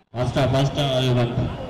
Faster, faster, everyone.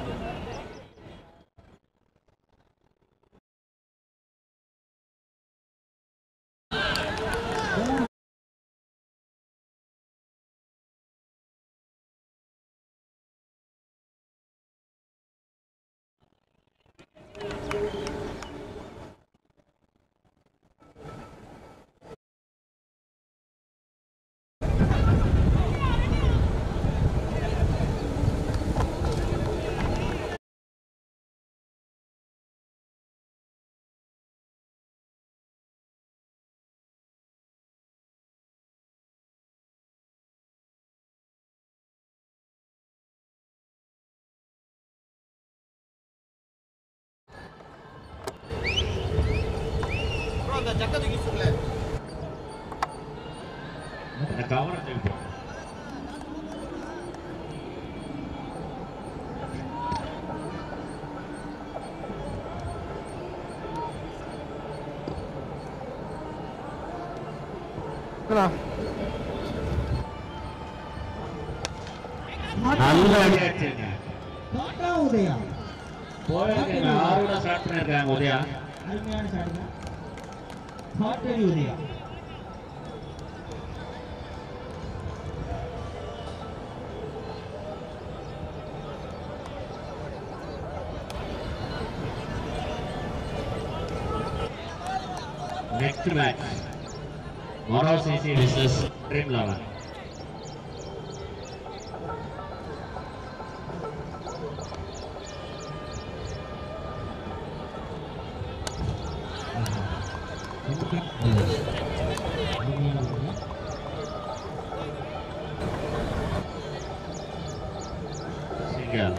இந்த கவரை தூக்கி போடு. நல்ல அடி அடிச்சிருங்க டாடா உதயா போயிருக்கீங்க ஆறுல ஸ்டார்ட் பண்ணிருக்காங்க உதயா அருமையான சாடுங்க காட்டடி உதயா நெக்ஸ்ட் மேட்ச் மொரோ CC versus dream eleven single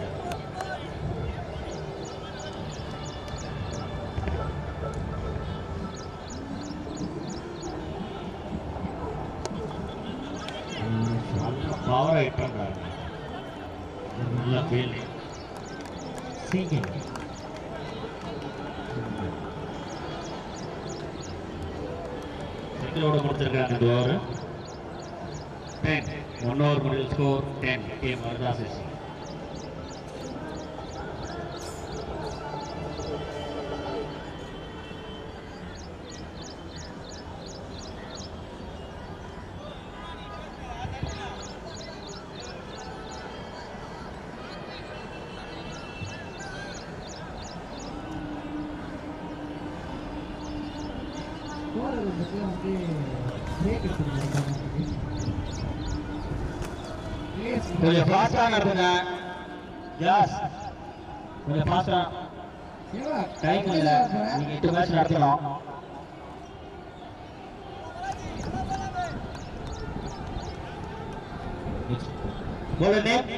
power hit பண்றாங்க நல்ல ஃபீல்டிங் சிங்கிள் சிங்கிளோட கொடுத்துருக்காங்க இந்த ஓவர் டென் ஒன் ஓவர் முடிவில் ஸ்கோர் டென் டீம் வருதா சிசி போறது வந்து வந்து பிரேக் எடுத்துருக்காங்க கொஞ்சம் ஃபாஸ்டா நடத்துங்க யாஸ் கொஞ்சம் ஃபாஸ்டா டைம் இல்ல நீங்க எட்டு மேட்ச் நடத்தலாம் போல நேம்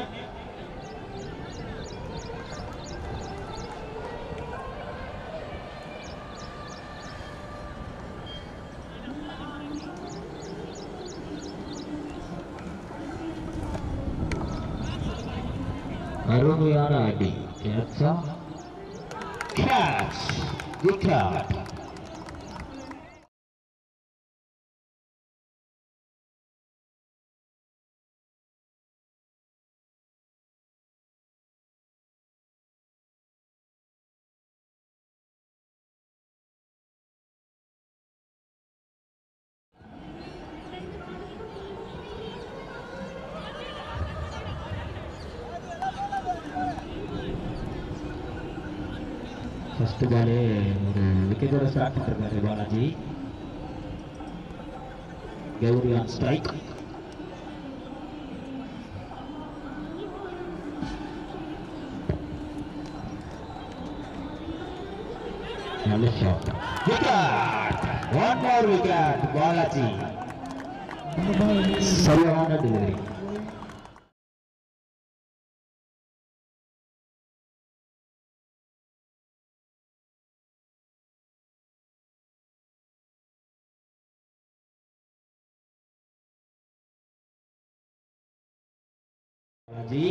அருமையான அடி கேட்சா கேட்ச் விக்கெட் ஃபர்ஸ்ட் பாலே ஒரு விக்கெட்டோட ஸ்டார்ட் பண்ணிருக்காரு பாலாஜி கௌரி ஆன் ஸ்ட்ரைக் நல்ல shot wicket one more wicket Balaji சரியான delivery Balaji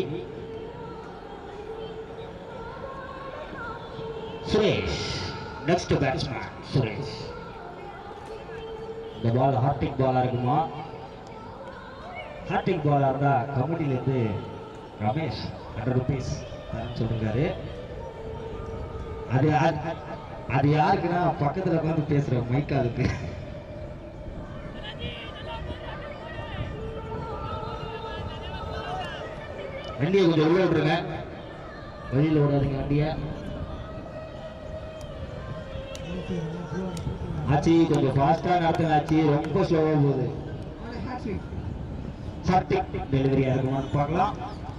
Suresh next batsman Suresh இந்த பால் ஹார்டிக் பாலா இருக்குமா ஹார்டிக் பாலா இருந்தா கமிட்டிலேருந்து ரமேஷ் ஹண்ட்ரட் ருபீஸ் தரேன்னு சொல்லிருக்காரு அது அது- அது யாருக்குன்னா பக்கத்துல உட்காந்து பேசுற மைக் அதுக்கு வண்டியை கொஞ்சம் உள்ள விட்டுருங்க வெளியில விடாதீங்க வண்டியை ஆச்சி கொஞ்சம் ஃபாஸ்டா நடத்துங்க ஆச்சி ரொம்ப ஸ்லோவா போகுது ஹார்டிக் டெலிவரியா இருக்குமான்னு பார்க்கலாம்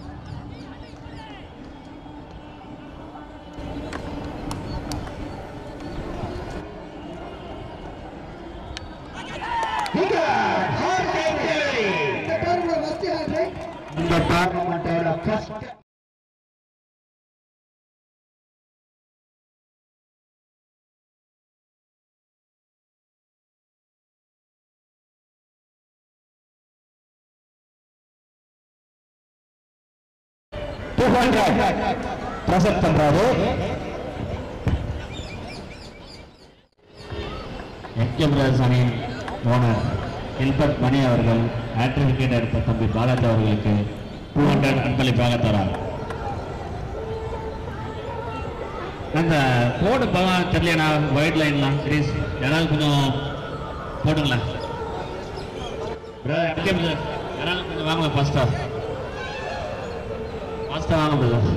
இந்த டோர்னமெண்டோட ஃபர்ஸ்ட் ப்ரெசென்ட் பண்றாரு எம்கே பிரதர்ஸ் அணியின் ஓனர் ஹில்பர்ட் மணி அவர்கள் ஹேட்ரிக் விக்கெட் எடுத்த தம்பி பாலாஜி அவர்களுக்கு டூ ஹண்ட்ரட் அன்பளிப்பாக தரார் அந்த போர்டு பகம் தெரியலண்ணா ஒயிட் லைன்லாம் சீரியஸ் யாராவது கொஞ்சம் போடுங்களேன் பிரதர் எம்கே பிரதர் யாராவது கொஞ்சம் வாங்க ஃபஸ்ட்டா ஃபாஸ்ட்டாக வாங்க பிரதர்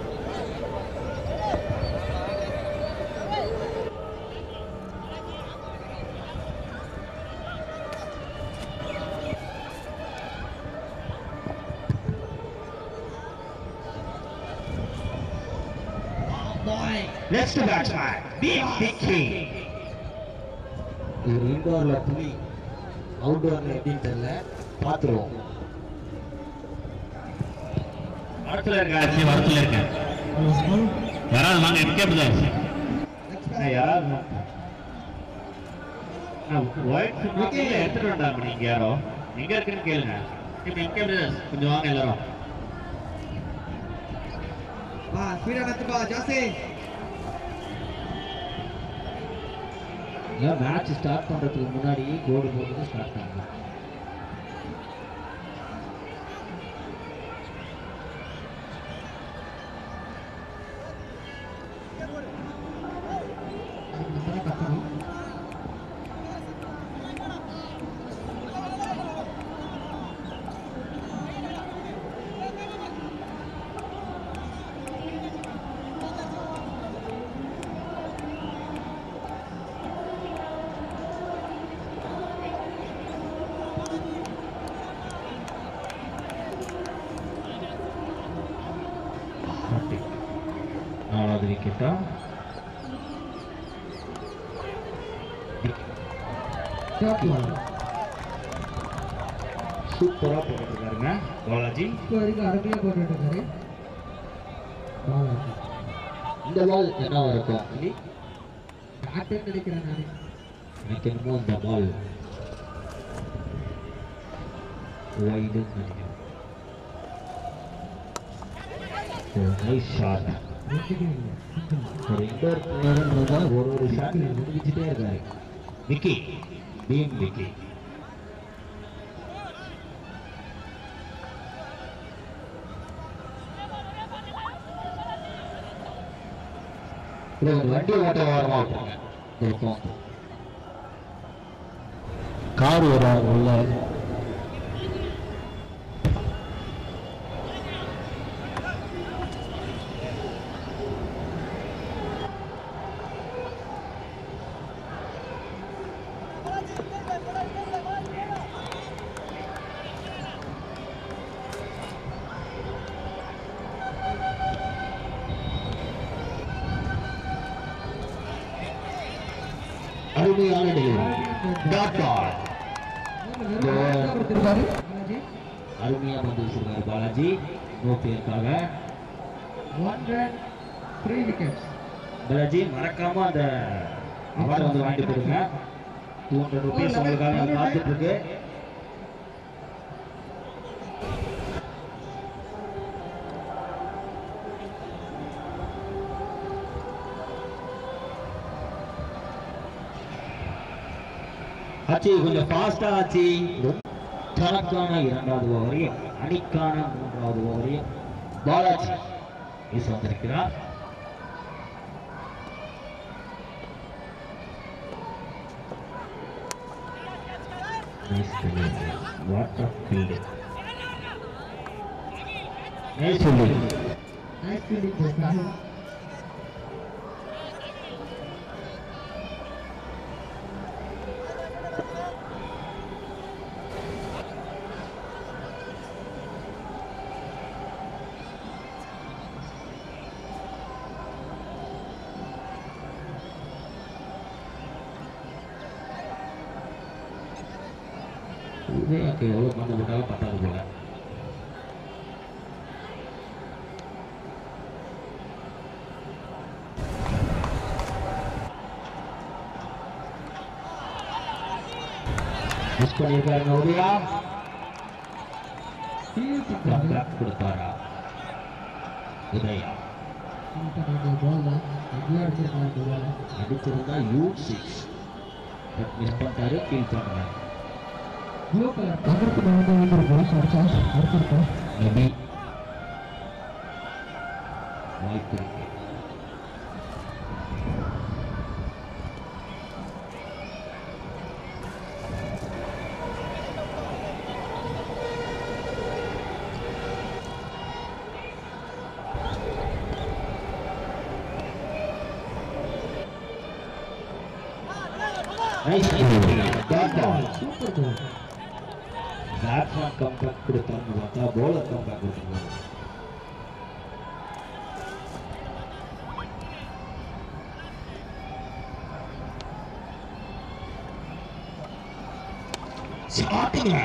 நெக்ஸ்ட் பேட்ஸ்மேன் பிக் டிக்கி இது இன்டோர்ல புலி அவுட்டோர்ல எப்படின்னு தெரியல பாத்துருவோம் வரத்துல இருக்கா சரி வரத்துல இருக்கேன் யாராவது வாங்க எம்கே பிரதர்ஸ் யாராவது ஒயிட் சும்மாக்கில் எடுத்துட்டு வந்தாங்க நீங்க யாரோ எங்க இருக்குன்னு கேளுங்க இப்போ எம்கே பிரதர்ஸ் கொஞ்சம் வாங்க எல்லாரும் மேட்ச் ஸ்டார்ட் பண்றதுக்கு முன்னாடி கோடு போட்டு ஸ்டார்ட் பண்ணலாம் நாலாவது விக்கெட்டா சூப்பரா போட்டுருக்காருங்க பாலாஜி இப்போ வரைக்கும் அருமையாக போட்டுட்டு இருக்காரு பாலாஜி இந்த பால் என்னவா இருக்கும் இனி பேட்டுன்னு நினைக்கிறேன் நான் எனக்கு என்னமோ இந்த பால் வைடுன்னு நினைக்கிறேன் நைஸ் ஷாட் ரெண்டுமே இல்லை ஒரு இண்டோர் பிளேயர் தான் ஒரு ஒரு ஷாட் முடிச்சுட்டே இருக்காரு விக்கி பீம் விக்கி இது ஒரு வண்டி ஓட்ட வாரமா விட்டுருங்க இருக்கும் கார் வரும் உள்ள அருமையான டெலிவரி டாட் பால் கொடுத்துருக்காரு பாலாஜி அருமையா வந்து வச்சிருக்காரு பாலாஜி நோ பேருக்காக one run three wickets Balaji மறக்காம அந்த அவார்டு வந்து வாங்கிட்டு போடுங்க டூ ஹண்ட்ரட் ருபீஸ் உங்களுக்காக அது காத்துட்டு இருக்கு ஆச்சி கொஞ்சம் ஃபாஸ்டா ஆச்சி தனக்கான இரண்டாவது ஓவரையும் அணிக்கான மூன்றாவது ஓவரையும் பாலாஜி வீச வந்திருக்கிறார் Nice fielding. What a fielding. Nice fielding. Nice fielding by Sahil. உதயாக்கு எவ்வளோ மண்ணு போட்டாலும் பத்தாது போல மிஸ் பண்ணியிருக்காருங்க Udaya Field Come picker. back கொடுத்தாரா உதயா Field பண்ண ball தான். எங்கேயோ அடிச்சிருக்கான் இந்த ball. அடிச்சிருந்தா யூ சிக்ஸ் பட் மிஸ் பண்ணிட்டாரு ஃபீல் பண்ணுறாரு Blue color. அதற்கு நான் வந்து எழுந்திருக்கோம் அடிச்சா அடிச்சிருக்கோம் மேபி வாய்ப்பு இருக்கு நைஸ் டாட் பால் சூப்பர் கோல் பேட்ஸ்மேன் கம்பேக் கொடுத்தான்னு பார்த்தா பவுலர் கம்பேக் கொடுத்துருக்காங்க சாப்பிடுங்க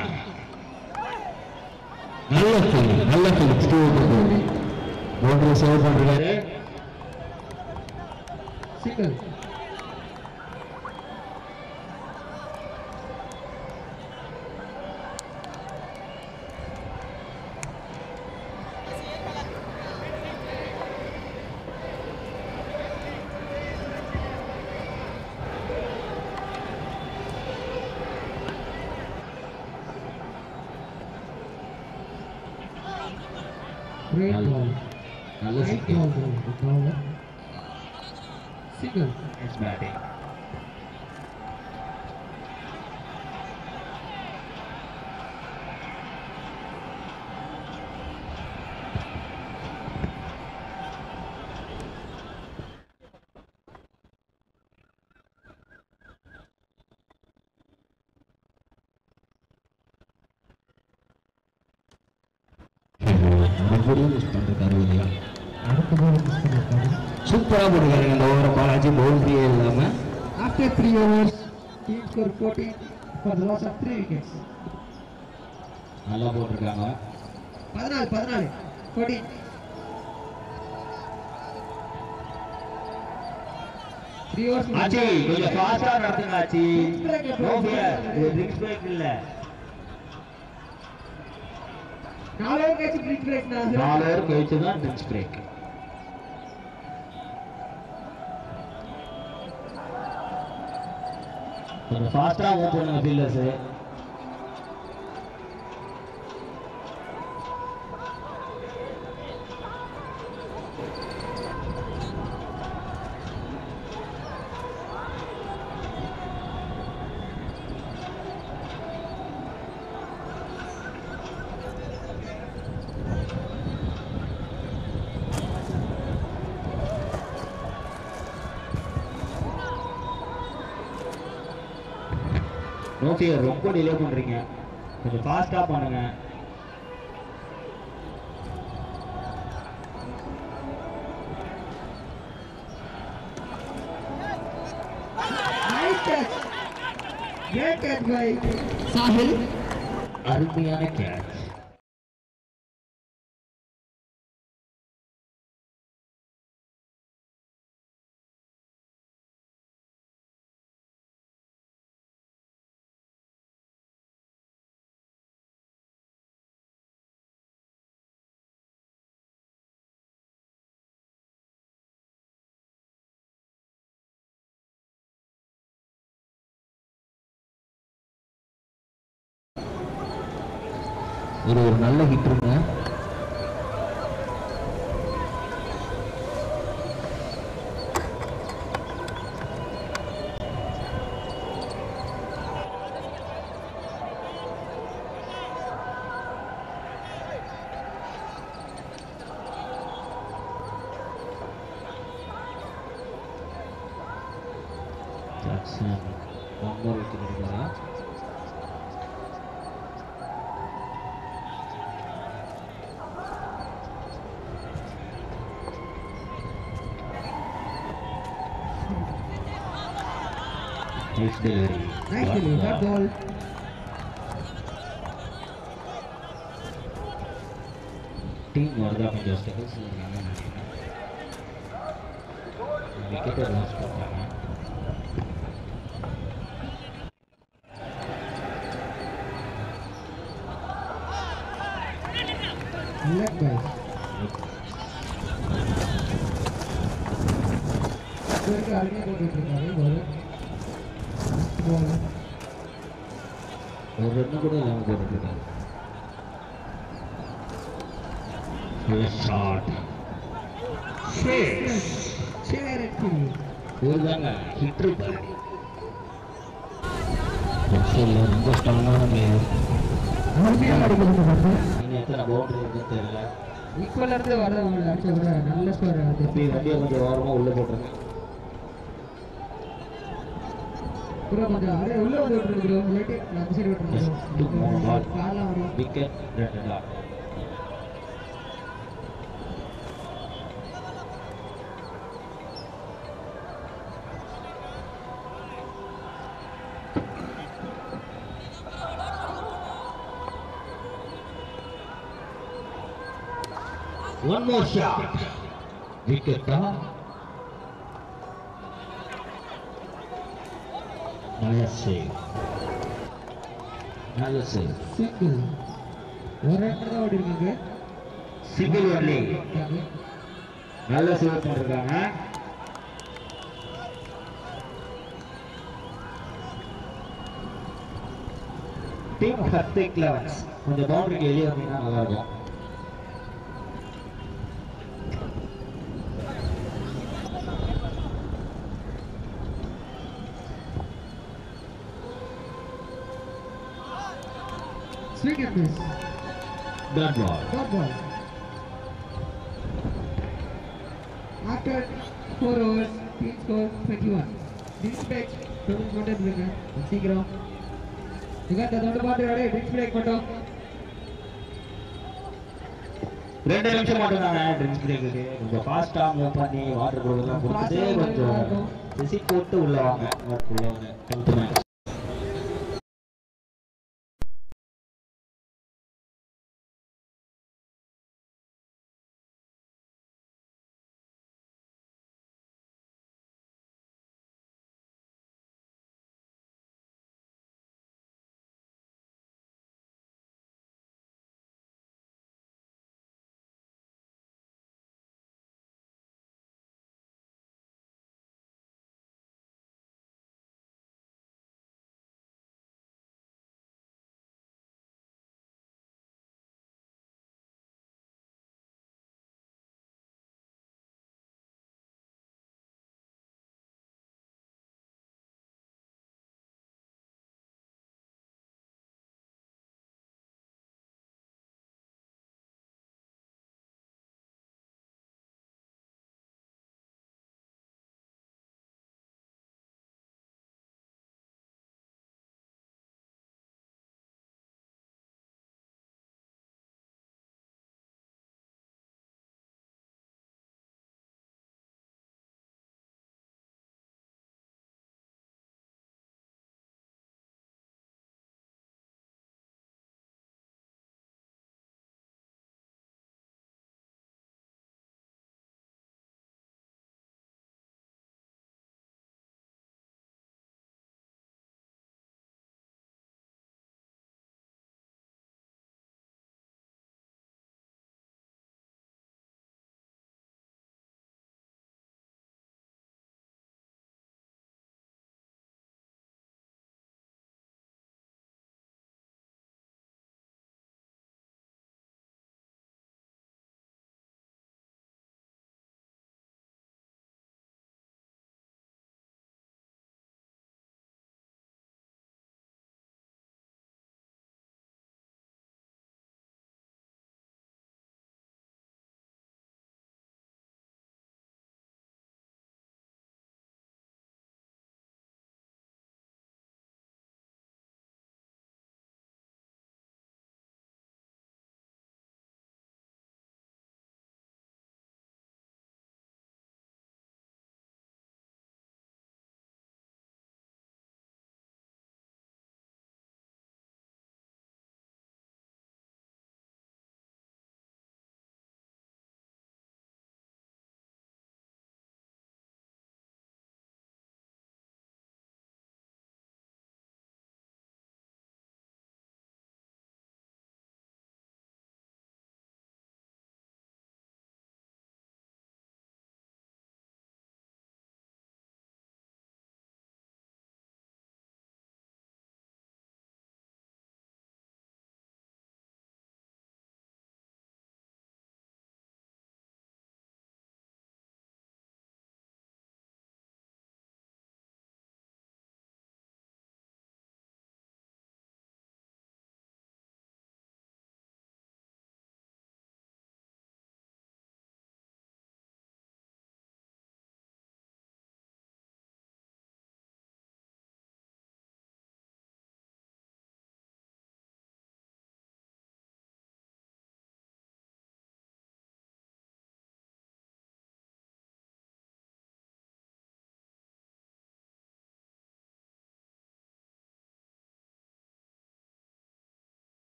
நல்ல ஃபீல்டிங் நல்ல ஃபீல்டிங் ஸ்டூ பவுண்டரி சேவ் பண்றாரு சிங்கிள் Great நல்ல- ball. நல்ல Great single ball, ball. The bowler. Single. Nice batting மறுபடியும் மிஸ் பண்ணிருக்காரு இல்லையா அடுத்த ball miss பண்ணிருக்காரு. சூப்பராக போட்டுருக்காரு இந்த ஓவரை பாலாஜி பவுண்டரியே இல்லாமல் After three overs, team score 14 for the loss of three wickets. நல்லா போட்டிருக்காங்க பதினாலு பதினாலு fourteen. Three overs. ஆச்சி கொஞ்சம் ஃபாஸ்டா நடத்துங்க ஆச்சி நோ ஃபியர் இது ரிக்ஸ் பிரேக் இல்ல நாலு over கழிச்சு break break நான் நாலு ஓவர் கழிச்சு தான் ரிக்ஸ் பிரேக் கொஞ்சம் ஃபாஸ்டா மூவ் பண்ணுங்க ஃபீல்டர்ஸ் நோ ஃபியர் ரொம்ப டிலே பண்றீங்க கொஞ்சம் ஃபாஸ்டா பண்ணுங்க Nice catch. Great catch by Sahil. அருமையான கேட்ச் ஒரு ஒரு நல்ல ஹிட்ருங்க ஜாக்சன் ஒன் மோர் விக்கெட் எடுக்கிறாரா Nice delivery. Nice Got delivery, got the ball. Team வருதா கொஞ்சம் ஸ்டெபிள்ஸ் இருக்காங்க விக்கெட்டை லாஸ் பண்ணுறாங்க Leg guys. இவருக்கு அருமையா போட்டுட்டு இருக்காரு ball. Ball. ஒரு ரன்னு கூட இல்லாமல் போட்டுருக்காரு shot Share it to you. இதுதாங்க ஹிட்ரு பாரு ரொம்ப ஸ்ட்ராங்கான பிளேயர் அருமையா அடிக்கிறது பாருங்க. இன்னும் எத்தனை பவுண்டரி இருக்குன்னு தெரியல இப்பல இருந்து வர அடிச்ச கூட நல்ல ஸ்கோர் இப்படி வண்டியை கொஞ்சம் ஓரமாக உள்ளே போட்டுருங்க ப்ரோ கொஞ்சம் அப்படியே உள்ள வந்து விட்டுருக்கு ப்ரோ இல்லாட்டி நம்ம side Yes, two more ball. விட்டுருக்கோம் காலாம் வரும் விக்கெட் ரெண்டு dot One more shot. Wicket down. நல்ல சேவ் நல்ல சேவ் சிங்கிள் ஒரு ரன் தான் ஓடி இருக்காங்க சிங்கிள் ஒன்லி நல்ல சேவ் பண்ணிருக்காங்க டீம் ஹர்திக் லெவன்ஸ் கொஞ்சம் பவுண்டரிக்கு வெளியே வந்தீங்கன்னா நல்லா இருக்கும் swing and miss dot ball dot ball after four overs team score twenty one drinks break twenty மட்டும் இருந்துங்க சீக்கிரம் இதான் தொண்டு பாட்டு ரெடி ட்ரிங்க்ஸ் பிரேக் மட்டும் ரெண்டு நிமிஷம் மட்டும் தாங்க ட்ரிங்க்ஸ் பிரேக்கு கொஞ்சம் ஃபாஸ்ட்டாக மூவ் பண்ணி வாட்டர் கொடுக்கலாம் கொடுத்துட்டு Fast ஆ கொஞ்சம் இருக்கும். விசிட் போட்டு உள்ள வாங்க உள்ள வாங்க மேட்ச்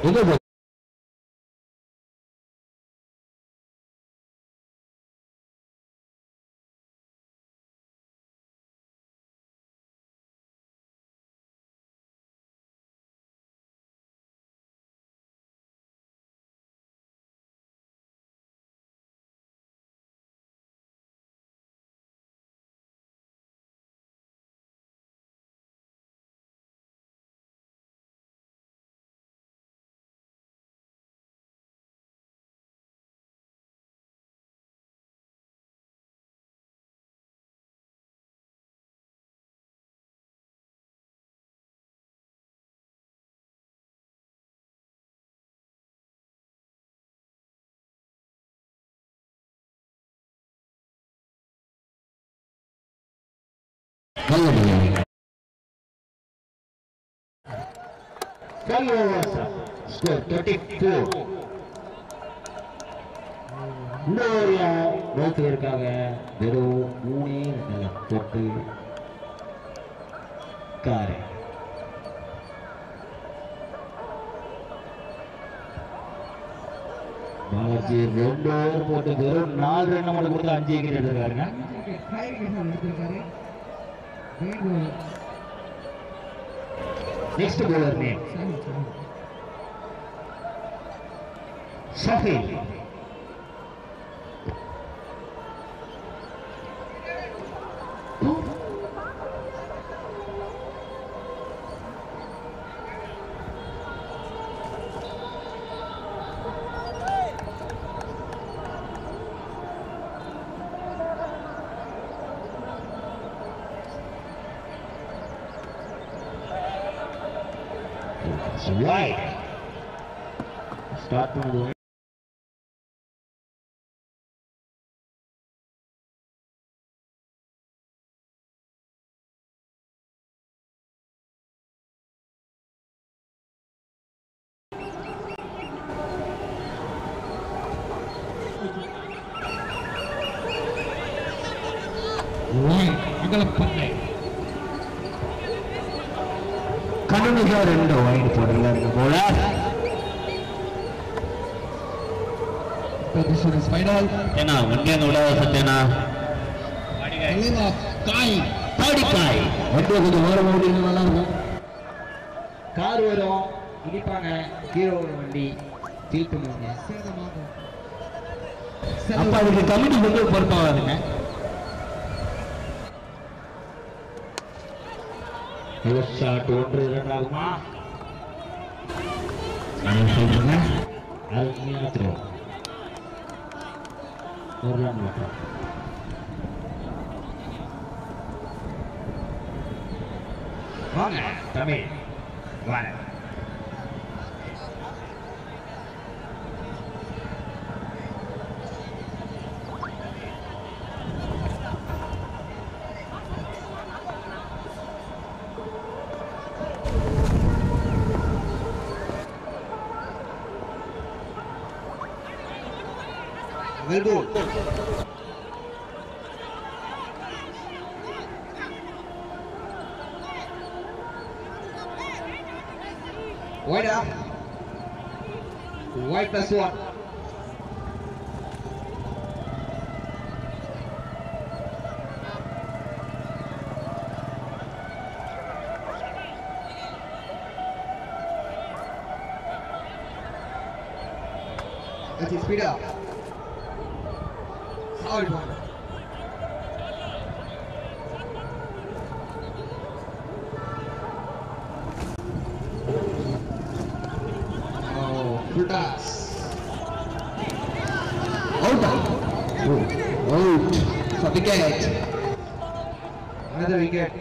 எங்க போ நல்ல பிள்ளைங்க Five overs. Score 34. இந்த ஓரியம் பவுத்ததற்காக வெறும் மூணே ரெண்டு போட்டு காரை பாலாஜி ரெண்டு ஓவர் போட்டு வெறும் நாலு ரன் நம்மளுக்கு கொடுத்து அஞ்சு விக்கெட் எடுத்திருக்காருங்க ஃபைவ் விக்கெட்ஸ் எடுத்திருக்காரு great bowler. Next bowler name Sahil, Sahil. ஷஃபில் wide. ஸ்டார்ட் பண்ணுது கடுமையாக ரெண்டு வைடு போடுறாரு போலார் Position is final. ஏன்னா ஒன்றே விட சத்யனா Name of Kai. தாடிக்காய் வண்டியை கொஞ்சம் ஓரம் ஓடினா நல்லா இருக்கும் கார் வரும் இடிப்பாங்க ஹீரோ வண்டி ஃபீல் பண்ணுவாங்க சேதமாகும். அப்ப அதுக்கு கமிட்டி வந்து பொறுப்பாகாதுங்க ஷாட் ஒன்று இரண்டு ஆகுமா என்ன சொல்றீங்க அருமையான த்ரோ ஒரு ரன் மட்டும் வாங்க தமிழ் வாங்க Well bowled. Wide up. Wide plus one. That's it, speed up. Foul ball. Oh, full toss. அவுட்டா out For wicket. Another wicket.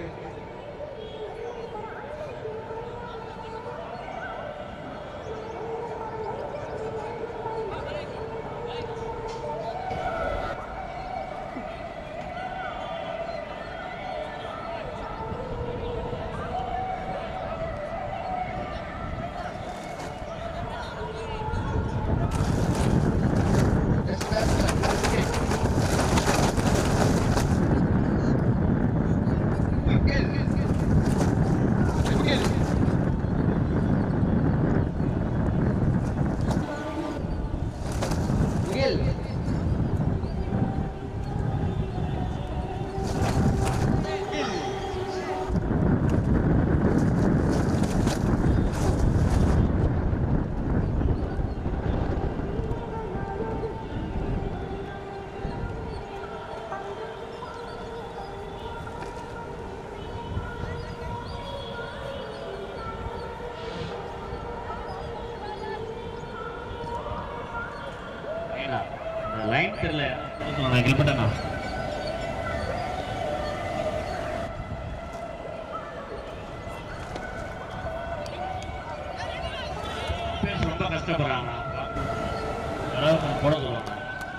That's that's that's wicket. Wicket. சரிங்களா இந்த லைன் தெரியல நான் கிளம்பிட்டேண்ணா பேர் ரொம்ப கஷ்டப்படுறாங்க யாராவது கொஞ்சம் போட சொல்லுவாங்க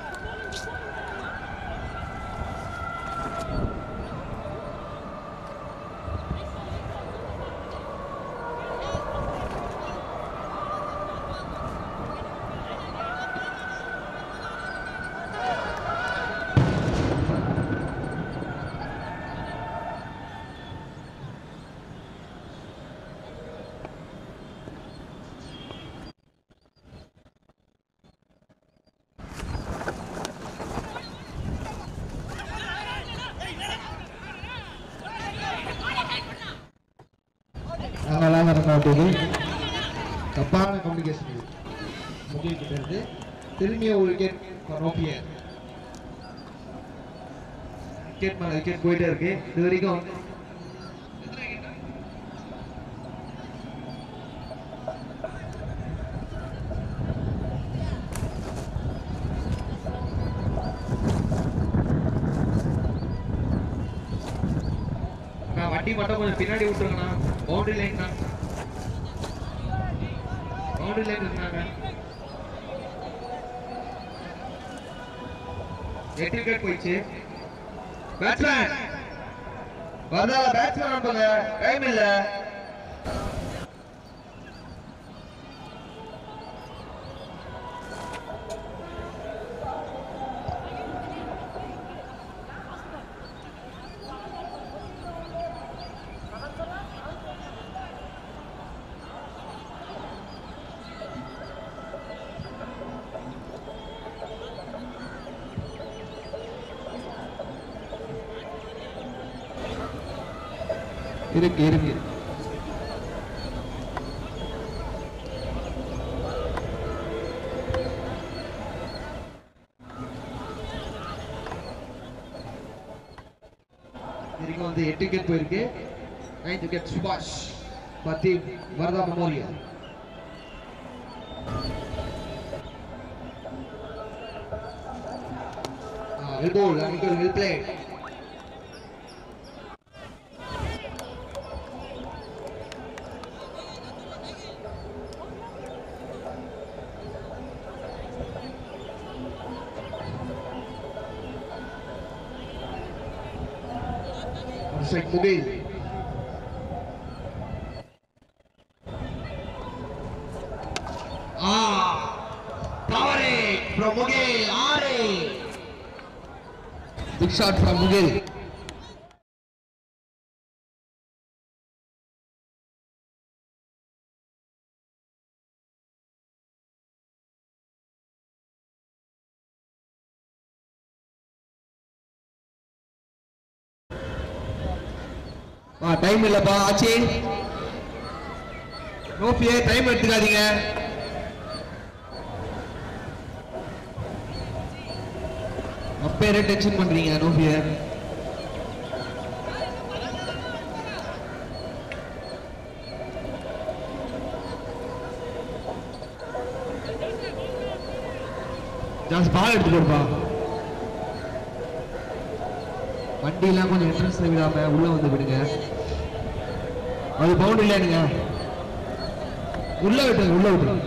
அதனால நடக்க வேண்டியது தப்பான கம்யூனிகேஷன் இது முகில் கிட்ட இருந்து திரும்பிய ஒரு விக்கெட் நோக்கிய விக்கெட் மேல விக்கெட் போயிட்டே இருக்கு இது வரைக்கும் அண்ணா, வண்டி மட்டும் கொஞ்சம் பின்னாடி விட்டுருங்கண்ணா பவுண்டரி லைன் தான் பவுண்டரி லைன் இருந்தாங்க எட்டு விக்கெட் போயிடுச்சு பேட்ஸ்மேன் வரதா பேட்ஸ்மேன் அனுப்புங்க டைம் இல்ல இருக்கு இருக்கு வரைக்கும் வந்து எட்டு விக்கெட் போயிருக்கு நைன்த் விக்கெட் சுபாஷ் பத்தி வரதா மெமோரியல் வெல் போல் அன்னைக்கு well played Strike Mugil. Ah! Power it from Mugil. Ari. Big shot from Mugil. ஆ டைம் இல்லப்பா ஆச்சி நோப்பியே டைம் எடுத்துக்காதீங்க அப்பேரே டென்ஷன் பண்றீங்க நோப்பிய ஜாஸ்தி பால் எடுத்து போடுப்பா வண்டியெல்லாம் கொஞ்சம் என்ட்ரன்ஸ்ல விடாம உள்ள வந்து விடுங்க அது பவுண்ட் இல்லைனுங்க உள்ள விட்டுருங்க உள்ள விட்டுருங்க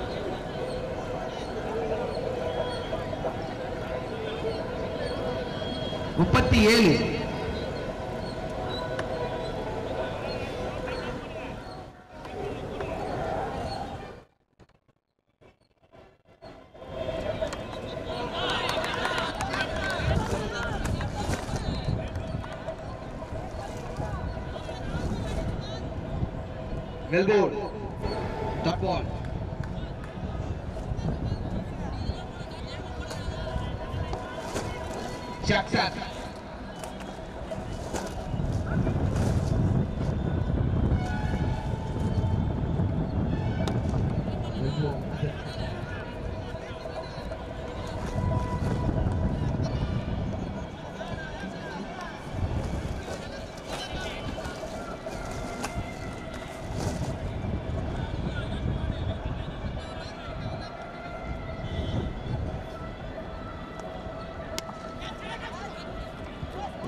முப்பத்தி ஏழு Well bowled. Dot ball. Jackson.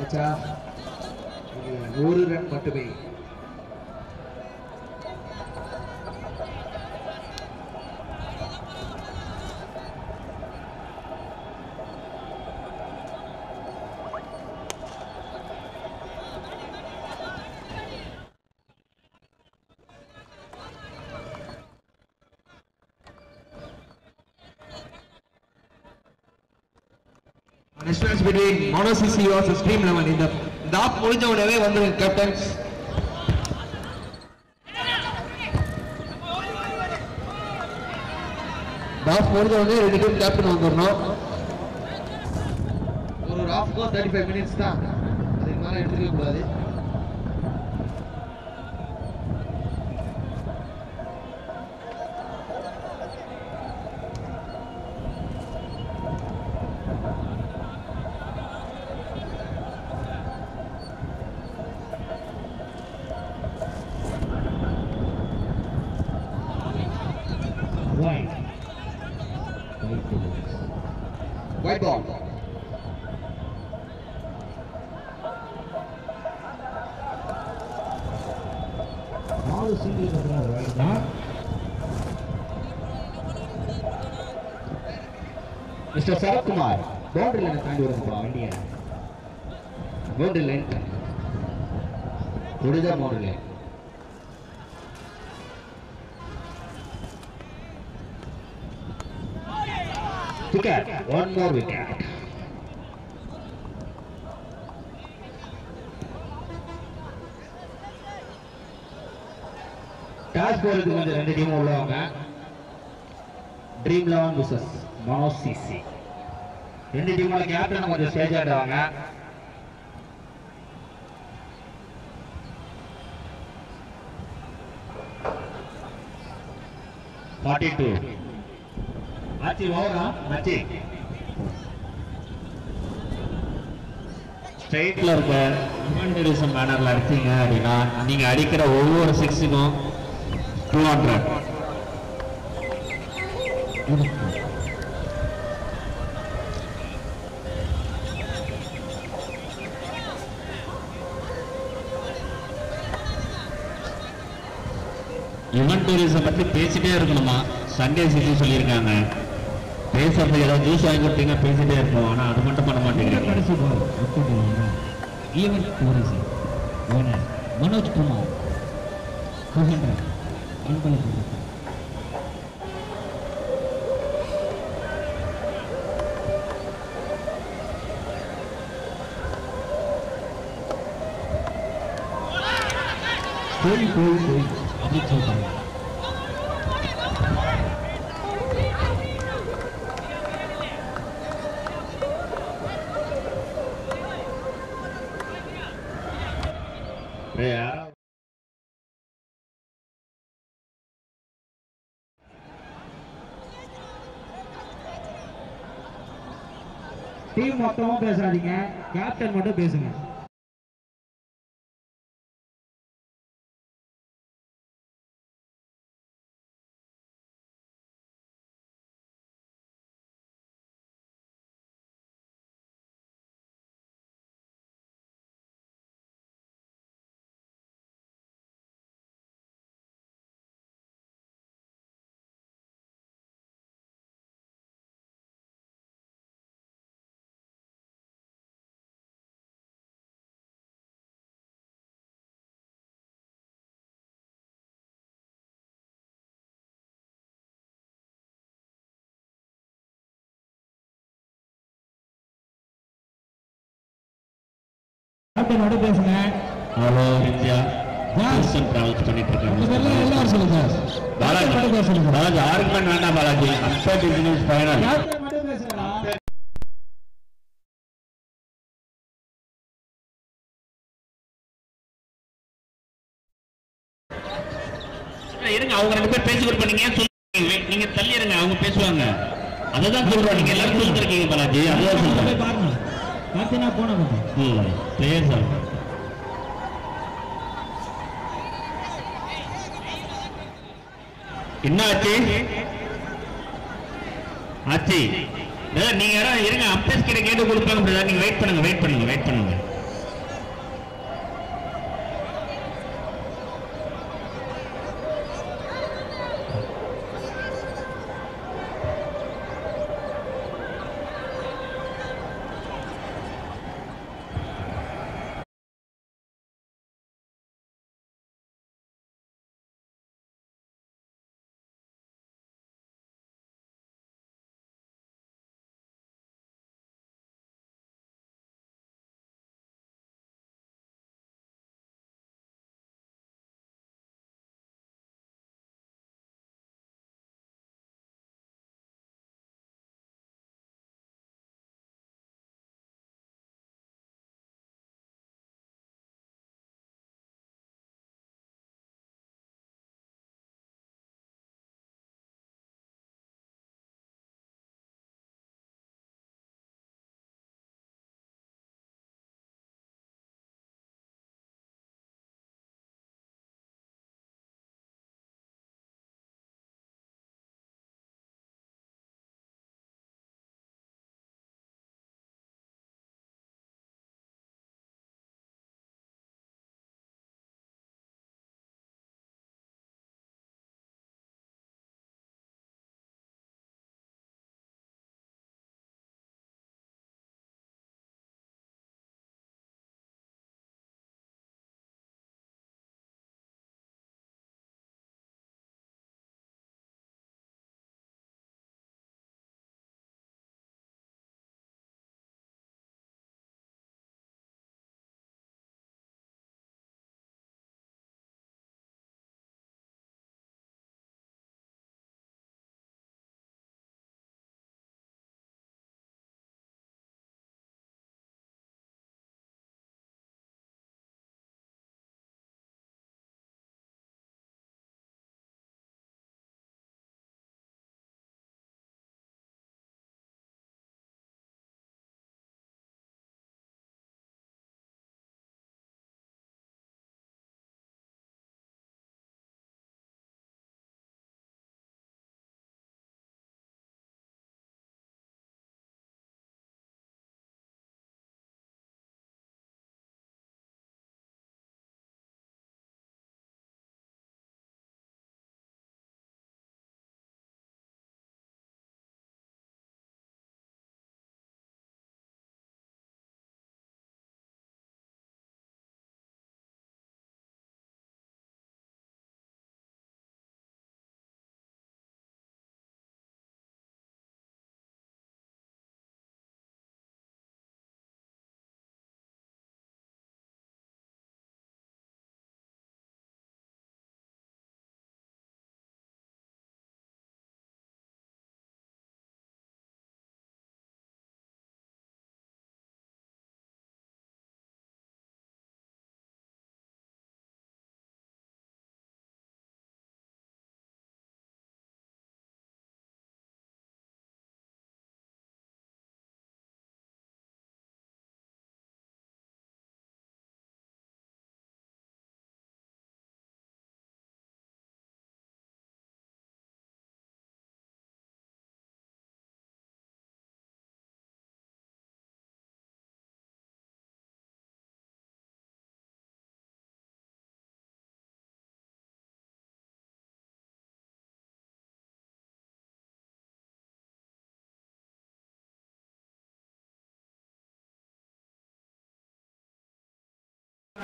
மேட்சா ஒரு ரன் மட்டுமே Next match between Mono CC versus Stream 11 இந்த இந்த ஆப் முடிஞ்ச உடனே வந்துருங்க கேப்டன்ஸ் டாப் முடிஞ்ச உடனே ரெண்டு டீம் கேப்டன் வந்துடணும் ஒரு ஒரு ஹாஃப்க்கோ தேர்ட்டி ஃபைவ் மினிட்ஸ் தான் அதுக்கு மேலே எடுத்துக்க கூடாது ஒயிட் பால் நாலு சிங்கிள் கட்டுறாரு தான் மிஸ்டர் சரத்குமார் பவுண்டரி லைனை தாண்டி வருங்கப்பா வண்டியை பவுண்டரி லைன் முடிஞ்சா boundary line wicket one more wicket toss போறதுக்கு வந்து ரெண்டு டீமும் உள்ளவங்க dream eleven versus Mano CC ரெண்டு டீமோட கேப்டன் கொஞ்சம் ஸ்டேஜ் ஆடுவாங்க ஃபார்ட்டி டூ ஆச்சி ஓவரா ஆச்சி ஸ்ட்ரைட்ல இருக்க இன்வென்டரிசம் பேனர்ல அடிச்சீங்க அப்படின்னா நீங்க அடிக்கிற ஒவ்வொரு சிக்ஸுக்கும் டூ ஹண்ட்ரட் இவன் டூரிசம் பத்தி பேசிட்டே இருக்கணுமா சண்டே சிட்டி சொல்லியிருக்காங்க பேசுறதுக்கு ஏதாவது ஜூஸ் வாங்கி கொடுத்தீங்க பேசிட்டே இருப்போம் ஆனா அது மட்டும் பண்ண மாட்டேங்கிறீங்க கடைசி பால் ஒப்புக்கொள்ளுங்க event tourism owner Manoj Kumar two hundred அன்பளிப்பு போய் போய் போய் அப்படின்னு சொல்றாங்க டீம் மொத்தமும் பேசாதீங்க கேப்டன் மட்டும் பேசுங்க கேப்டன் மட்டும் பேசுங்க ஹலோ வித்யா ஹூஸ்டன் டிராவல்ஸ் பண்ணிட்டு இருக்காங்க எல்லாரும் சொல்லுங்க பாலாஜி மட்டும் பேச சொல்லுங்க பாலாஜி ஆர்குமெண்ட் வேண்டாம் Balaji umpire is final captain மட்டும் பேசுங்கடா இருங்க அவங்க ரெண்டு பேர் பேசி கொடுப்ப நீங்க ஏன் சொல்றீங்க நீங்க தள்ளி இருங்க அவங்க பேசுவாங்க அதுதான் சொல்றோம் நீங்க எல்லாரும் சொல்லிருக்கீங்க பாலாஜி அதுதான் போய் சொல்றேன் பாருங்க பார்த்தீங்கன்னா போன கொஞ்சம் பிளேயர்ஸ் என்ன ஆச்சு ஆச்சு brother, நீங்க யாரும் இருங்க அம்பேஸ் கிட்ட கேட்டு கொடுப்பாங்க brother. நீங்க வெயிட் பண்ணுங்க வெயிட் பண்ணுங்க வெயிட் பண்ணுங்க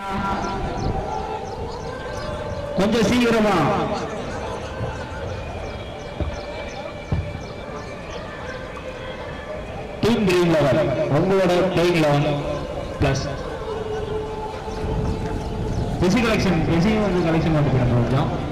கொஞ்சம் சீக்கிரமா டீம் ட்ரீம் லெவல் உங்களோட playing eleven plus PC collection PC வந்து கலெக்ஷன் பண்ணிக்கிறேன் கொஞ்சம்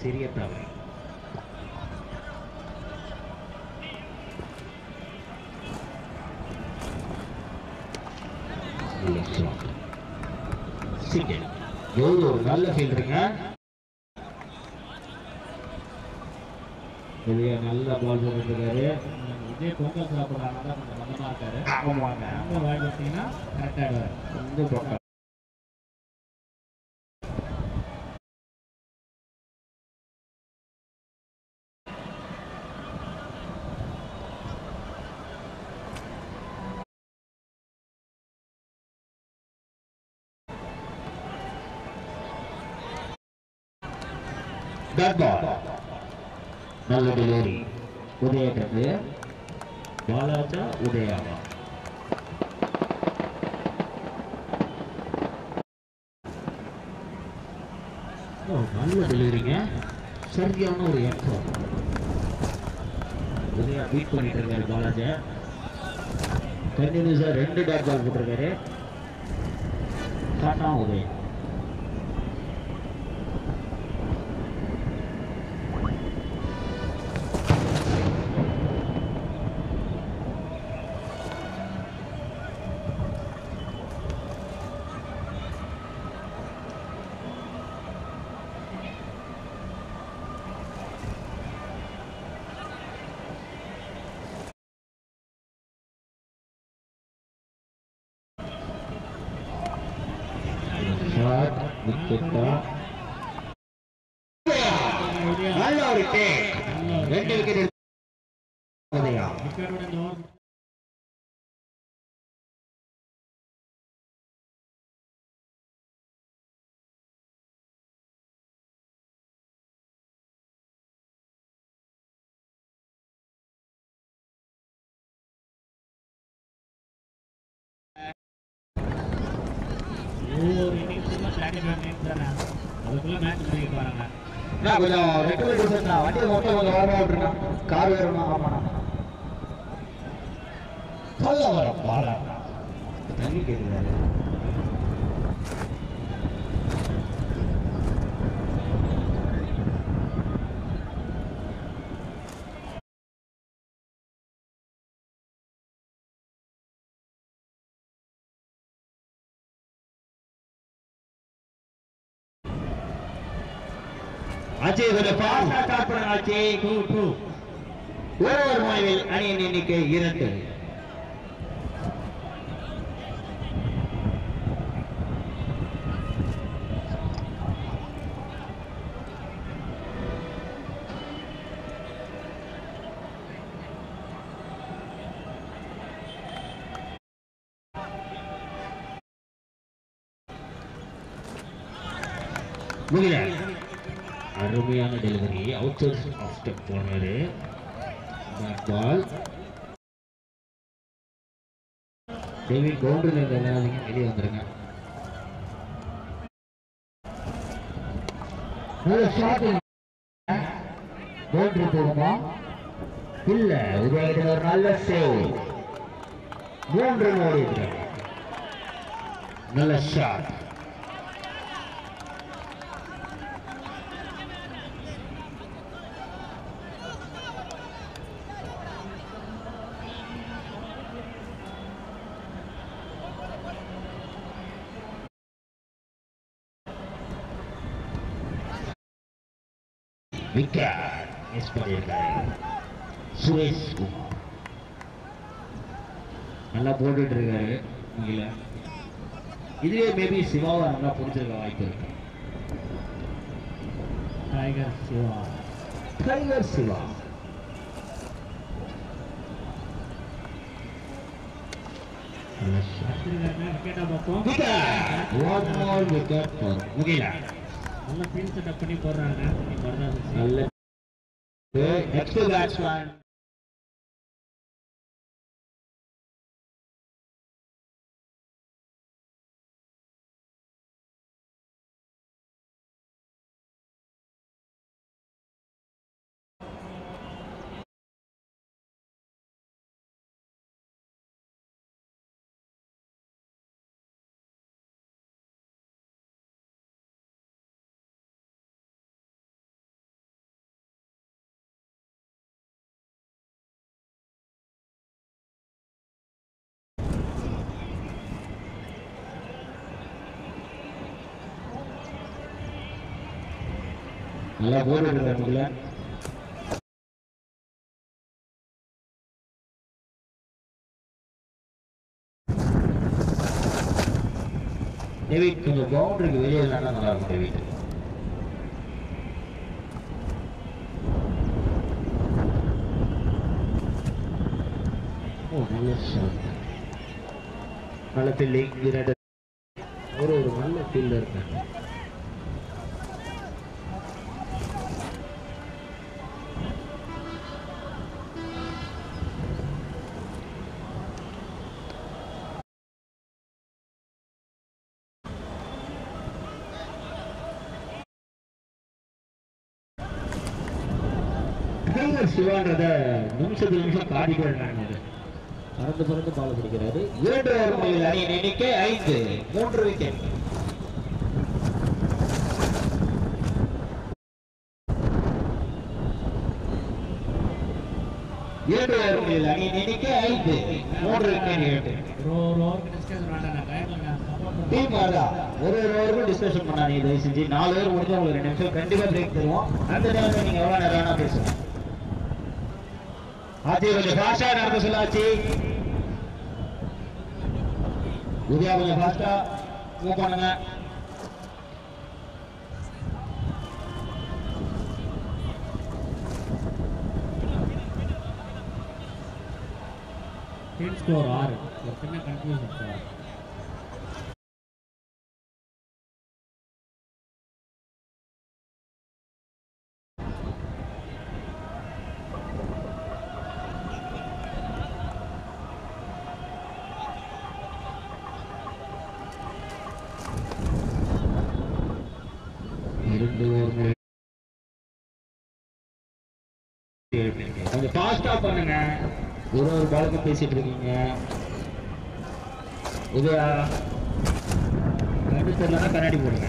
சிறிய தவறு சிங்கிள் எவ்வளோ ஒரு நல்ல ஃபீல்டுங்க வெளியே நல்ல பால் போட்டுருக்காரு இதே பொங்கல் சாப்பிட்றாங்க தான் கொஞ்சம் மந்தமாக இருக்காரு ஆமாங்க அங்கே வாங்கி வச்சிங்கன்னா கரெக்டாக ஆடுவார் இந்த பக்கம் That ball. நல்ல டெலிவரி உதயத்துக்கு பாலாஜா உதயாவா ஓ, நல்ல டெலிவரிங்க சரியான ஒரு ஏற்றம் உதயா பீட் பண்ணிட்டு இருக்காரு பாலாஜா கண்டினியூஸா ரெண்டு டாட் பால் போட்டிருக்காரு டாட்டா உதயம் ஷாட் விக்கெட்டா நல்ல ஒரு டேக் ரெண்டு விக்கெட் உதயா விக்கெட்டோட இந்த ஓவர் ஒவ்வொரு இன்னிங்ஸும் ஸ்ட்ராட்டஜி இன்னிங்ஸ் தானே அதுக்குள்ளே மேட்ச் பண்ணிட்டு வராங்க நான் கொஞ்சம் ரெண்டு பேர் நான் வண்டியை மொத்தம் கொஞ்சம் ஓரமாக விட்டுருந்தேன் கார் வேறுமா ஆமாண்ணா சொல்ல வர பாலா தண்ணி கேட்குறாரு அஜய் கொஞ்சம் பாஸ்டா ஸ்டார்ட் பண்ணுங்க அஜய் டூ டூ ஒரு ஒரு முனைவில் அணியின் எண்ணிக்கை இரண்டு முடியல அருமையான delivery out side off step போனாரு பேக் பால் டேவிட் பவுண்டரியில் இருந்த விளையாடுங்க வெளியே வந்துருங்க நல்ல ஷாட் பவுண்டரி போகுமா இல்ல உதயகிட்ட ஒரு நல்ல சேவ் மூன்று ஓடி இருக்காங்க நல்ல ஷாட் விக்கெட் மிஸ் பண்ணியிருக்காரு சுரேஷ் குமார் நல்லா போட்டுட்டு இருக்காரு இங்கில இதுவே மேபி சிவாவை நல்லா பிடிச்சிருக்க வாய்ப்பு இருக்கு டைகர் சிவா டைகர் சிவா நல்ல shot. விக்கெட்டாக பார்ப்போம் Wicket! One more wicket for Mugila நல்லா ஃபீல்ட் செட்டப் பண்ணி போடுறாங்க இப்போ வரதான் நல்ல நெக்ஸ்ட் பேட்ஸ்மேன் நல்லா போட்டு இருக்காங்க டேவிட் கொஞ்சம் பவுண்டரிக்கு வெளியே இருந்தா நல்லா இருக்கும் டேவிட் ஓ நல்ல ஷாட் நல்ல ஃபீல்டிங் விராட் ஒரு ஒரு நல்ல ஃபீல்டர் இருக்காங்க டைகர் சிவான்றத நிமிஷத்துக்கு நிமிஷம் காட்டிட்டே இருக்காங்க பறந்து பறந்து பால் பிடிக்கிறாரு இரண்டு ஓவர் முடிவில் அணியின் எண்ணிக்கை ஐந்து மூன்று விக்கெட் இரண்டு ஓவர் முடிவில் அணியின் எண்ணிக்கை ஐந்து மூன்று விக்கெட் இரண்டு டீம் அதான் ஒரு ஒரு ஓவருக்கும் டிஸ்கஷன் பண்ணாதீங்க தயவு செஞ்சு நாலு ஓவர் முடிஞ்சா உங்களுக்கு ரெண்டு நிமிஷம் கண்டிப்பா பிரேக் தருவோம் அந்த டைம்ல நீங்க எவ்வளவு நேரம் வேணா பேசுங்க ஆச்சி கொஞ்சம் ஃபாஸ்டா நடக்க சொல்லாச்சு உதயா கொஞ்சம் ஃபாஸ்டா மூவ் பண்ணுங்க டீம் ஸ்கோர் ஆறு ஒரு சின்ன கன்ஃபியூஷன் சார் இரண்டு ஓவர் கொஞ்சம் ஃபாஸ்டா பண்ணுங்க ஒரு ஒரு பாலுக்கும் பேசிட்டு இருக்கீங்க உதயா கண்டு தெரியலன்னா கண்ணாடி போடுங்க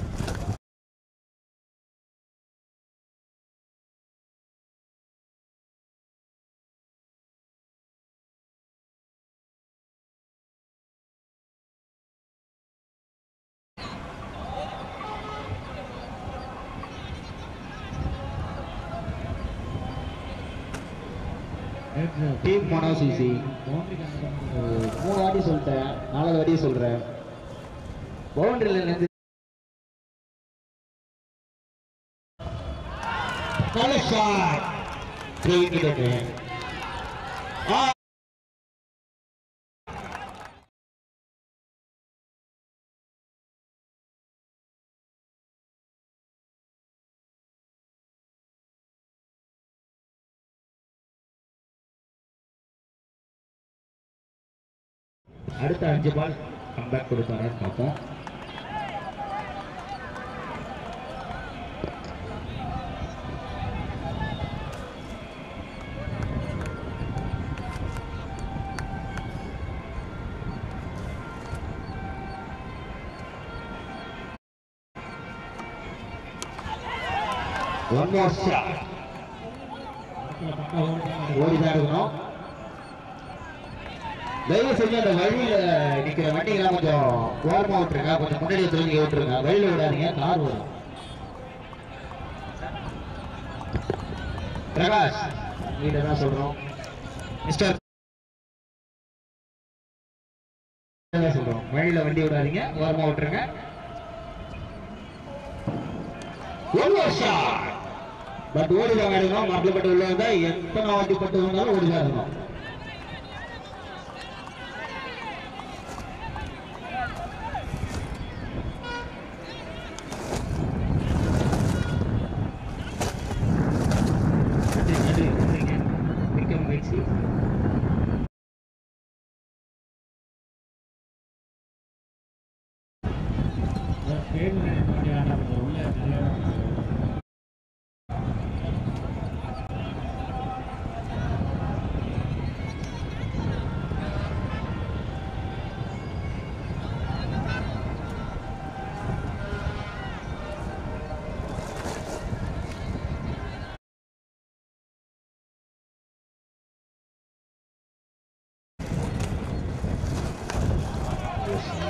டீம் மனோ சிசி மூணு வாட்டி சொல்லிட்டேன் நாலாவது வாட்டி சொல்றேன் பவுண்டரியில இருந்து நல்ல ஷாட் த்ரீ விக்கெட் அடுத்த அஞ்சு பால் கம்பேக் கொடுப்பாரான்னு பார்ப்போம் ஒன் மோர் ஷாட் ஓடிதான் இருக்கணும் தயவு செஞ்சு அந்த வழியில நிக்கிற வண்டிகள்லாம் கொஞ்சம் ஓரமா விட்டுருங்க கொஞ்சம் முன்னாடி திரும்பி விட்டுருங்க வழியில விடாதீங்க கார் வரும் பிரகாஷ் நீங்க தான் சொல்றோம் மிஸ்டர் தான் சொல்றோம் வழியில வண்டி விடாதீங்க ஓரமா விட்டுருங்க பட் ஓடிதான் எடுக்கணும் மாப்பிள்ளை பட்டு உள்ள வந்தா எத்தனை வாட்டி பட்டு வந்தாலும் ஓடிதான் இருக்கணும் நன்றி நன்றி நன்றிங்க மிக்க மகிழ்ச்சி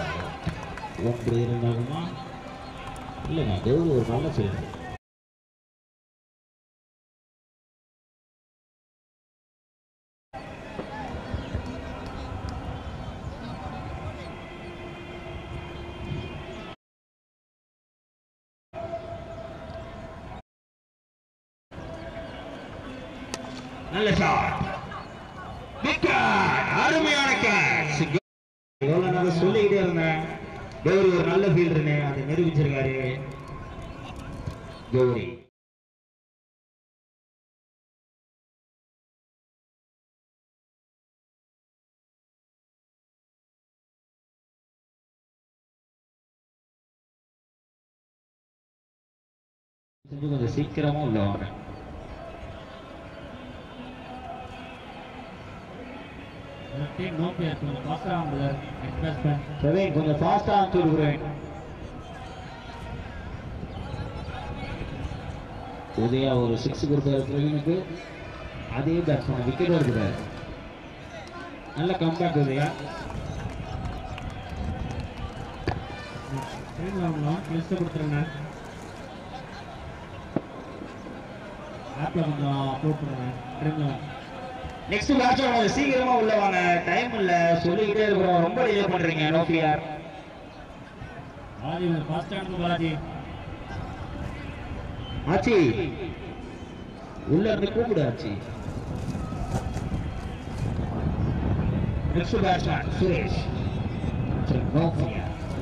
ஒன்று இருந்தாலுமா இல்லைங்க அது ஒரு நல்ல செயல் நல்ல ஷாட் விக்கெட் அருமையான கேட்ச் எவ்வளவு நேரம் சொல்லிக்கிட்டே இருந்தேன் கௌரி ஒரு நல்ல ஃபீல்டர்னு அதை நிரூபிச்சிருக்காரு கௌரி கொஞ்சம் கொஞ்சம் சீக்கிரமா உள்ள வாங்க பிரவீன் கொஞ்சம் ஃபாஸ்டா அனுப்பிச்சு விடுகிறேன் உதயா ஒரு சிக்ஸ் கொடுத்தாரு பிரவீனுக்கு அதே பேட்ஸ்மேன் விக்கெட் எடுக்கிறார் நல்ல கம்பேக் உதயா லிஸ்ட் கொடுத்துருங்க ஆப்பில் கொஞ்சம் அப்லோட் பண்ணுங்க ட்ரீம்லாம் நெக்ஸ்ட் மேட்ச் கொஞ்சம் சீக்கிரமா உள்ள வாங்க டைம் இல்ல சொல்லிக்கிட்டே இருக்கிறோம் ரொம்ப டிலே பண்றீங்க no fear Balaji first time Balaji ஆச்சி உள்ள இருந்து கூப்பிடு ஆச்சி next batsman Suresh no fear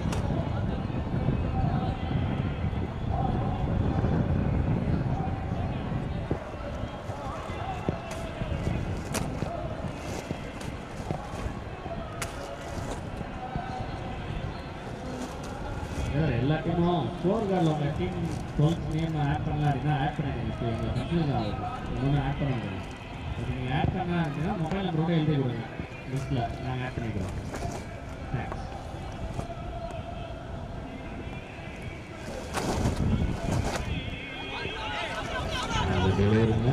sir எல்லா டீமும் ஸ்கோர் கார்டில் உங்கள் டீம் டுவெல்த் நேம் ஆட் பண்ணலாம் அப்படின்னா ஆட் பண்ணிக்கோங்க இப்போ எங்களுக்கு கன்ஃபியூஸ் ஆகுது இன்னொன்று ஆட் பண்ண முடியும் இப்போ நீங்கள் ஆட் பண்ணலாம் அப்படின்னா மொபைல் நம்பரோட எழுதி கொடுங்க லிஸ்ட்டில் நாங்கள் ஆட் பண்ணிக்கிறோம் தேங்க்ஸ் அது டெலிவரிங்க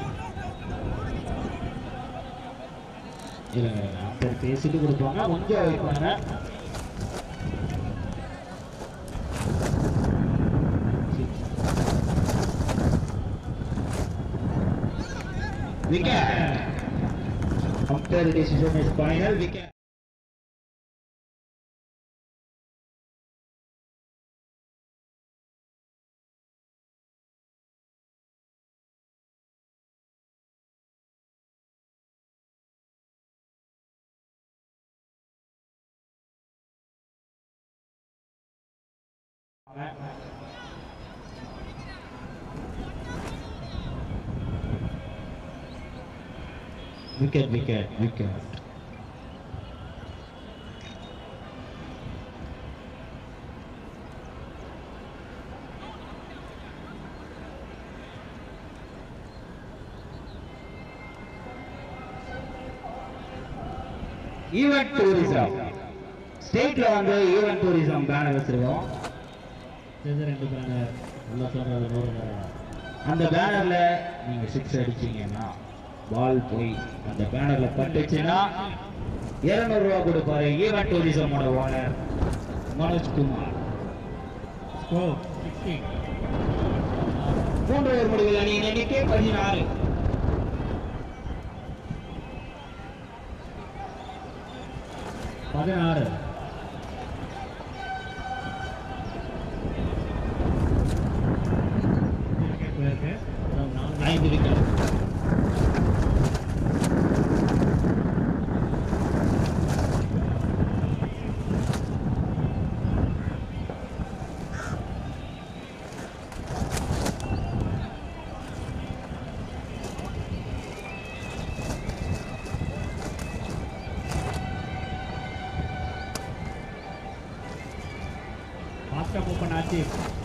இல்லைங்க அப்புறம் பேசிட்டு கொடுப்பாங்க கொஞ்சம் வெயிட் பண்ணுங்க Wicket. Umpire decision is final. Wicket. Wicket, wicket, wicket. Event tourism ஸ்டேட்ல வந்து ஈவென்ட் டூரிசம் பேனர் வச்சிருக்கோம் சரி ரெண்டு பேர் உள்ள சொல்கிறது நூறு பேர் அந்த பேனர்ல நீங்க சிக்ஸ் அடிச்சீங்கன்னா பால் போய் அந்த பேனர்ல பட்டுச்சுன்னா இருநூறு ரூபா கொடுப்பாரு ஈவென்ட் டூரிசமோட ஓனர் மனோஜ்குமார் ஸ்கோர் சிக்ஸ்டீன் மூன்று ஓவர் முடிவில் அணியின் எண்ணிக்கை பதினாறு பதினாறு போயிருக்கு அப்புறம் நான்கு ஐந்து விக்கெட் ஃபாஸ்ட்டாக மூவ் பண்ண ஆச்சு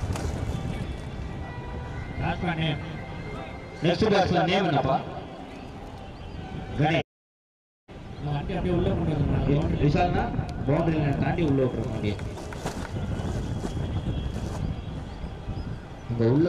batsman name next batsman name என்னப்பா கணேஷ் வண்டி அப்படியே உள்ளே கொண்டு வந்து விஷால்னா பவுண்டரி லைன் தாண்டி உள்ள விட்டுருக்க முடியும் இங்க உள்ள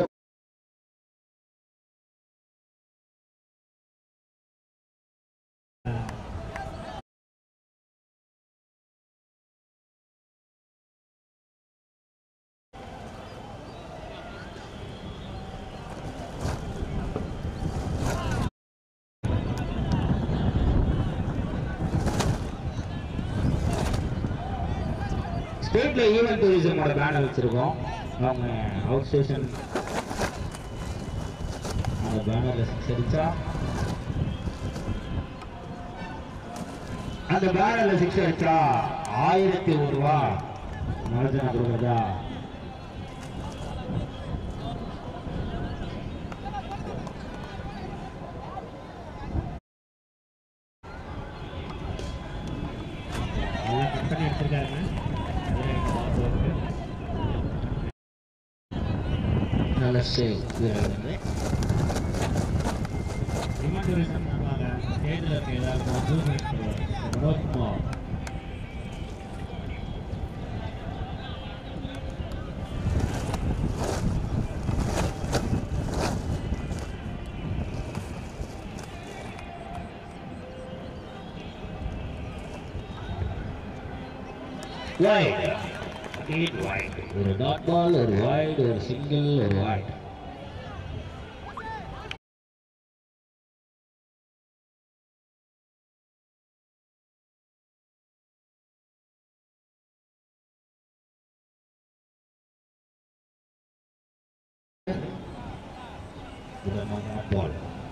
ஸ்டேட்ல ஈவென்ட் டூரிசமோட பேனர் வச்சிருக்கோம் அவங்க அவுட் ஸ்டேஷன் அந்த பேனர்ல சிக்ஸ் அடிச்சா அந்த பேனர்ல சிக்ஸ் அடிச்சா ஆயிரத்தி ஒரு ரூபா மனசன கொடுக்குறதா நல்லா கட் பண்ணி எடுத்திருக்காருங்க அதுல எனக்கு பார்த்து இருக்கு. நல்ல சேவ் வீரர்கள் ரிமாண்ட் டூரிசம் பண்ணுவாங்க ஸ்டேஜில் இருக்க எல்லாருக்கும் ஜூம் பண்ணுவாங்க மனோஜ்குமார் வைட் எயிட் வைட் ஒரு டாட் பால் ஒரு வைட் ஒரு சிங்கிள் ஒரு வைட் பால்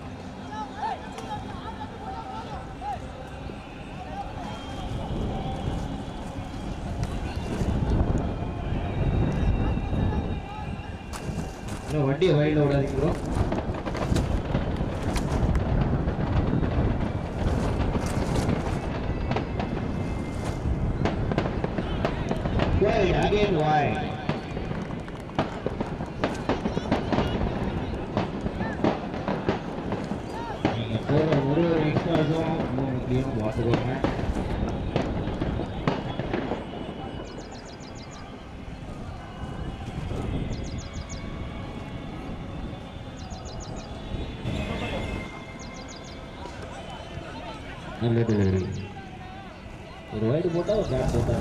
இன்னும் வண்டியை வயலில் விடாதீங்க ப்ரோ Wide, again wide. நீங்க போற ஒரு ஒரு எக்ஸ்ட்ராஸும் ரொம்ப முக்கியம் பார்த்துக்கோங்க நல்ல டெலிவரி ஒரு வைடு போட்டா ஒரு கேப் போட்டா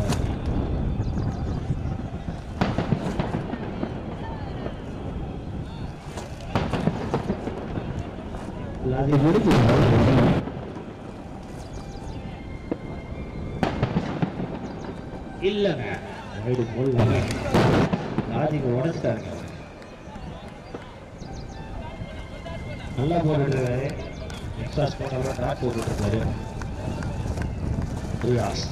அது முடிச்சு இல்லைங்க வைடு போடல லாஜிக் உடச்சிட்டாருங்க நல்லா போட்டுருக்காரு எக்ஸாஸ்ட் போட்டாலும் டாட் போட்டுருக்காரு ரியாஸ்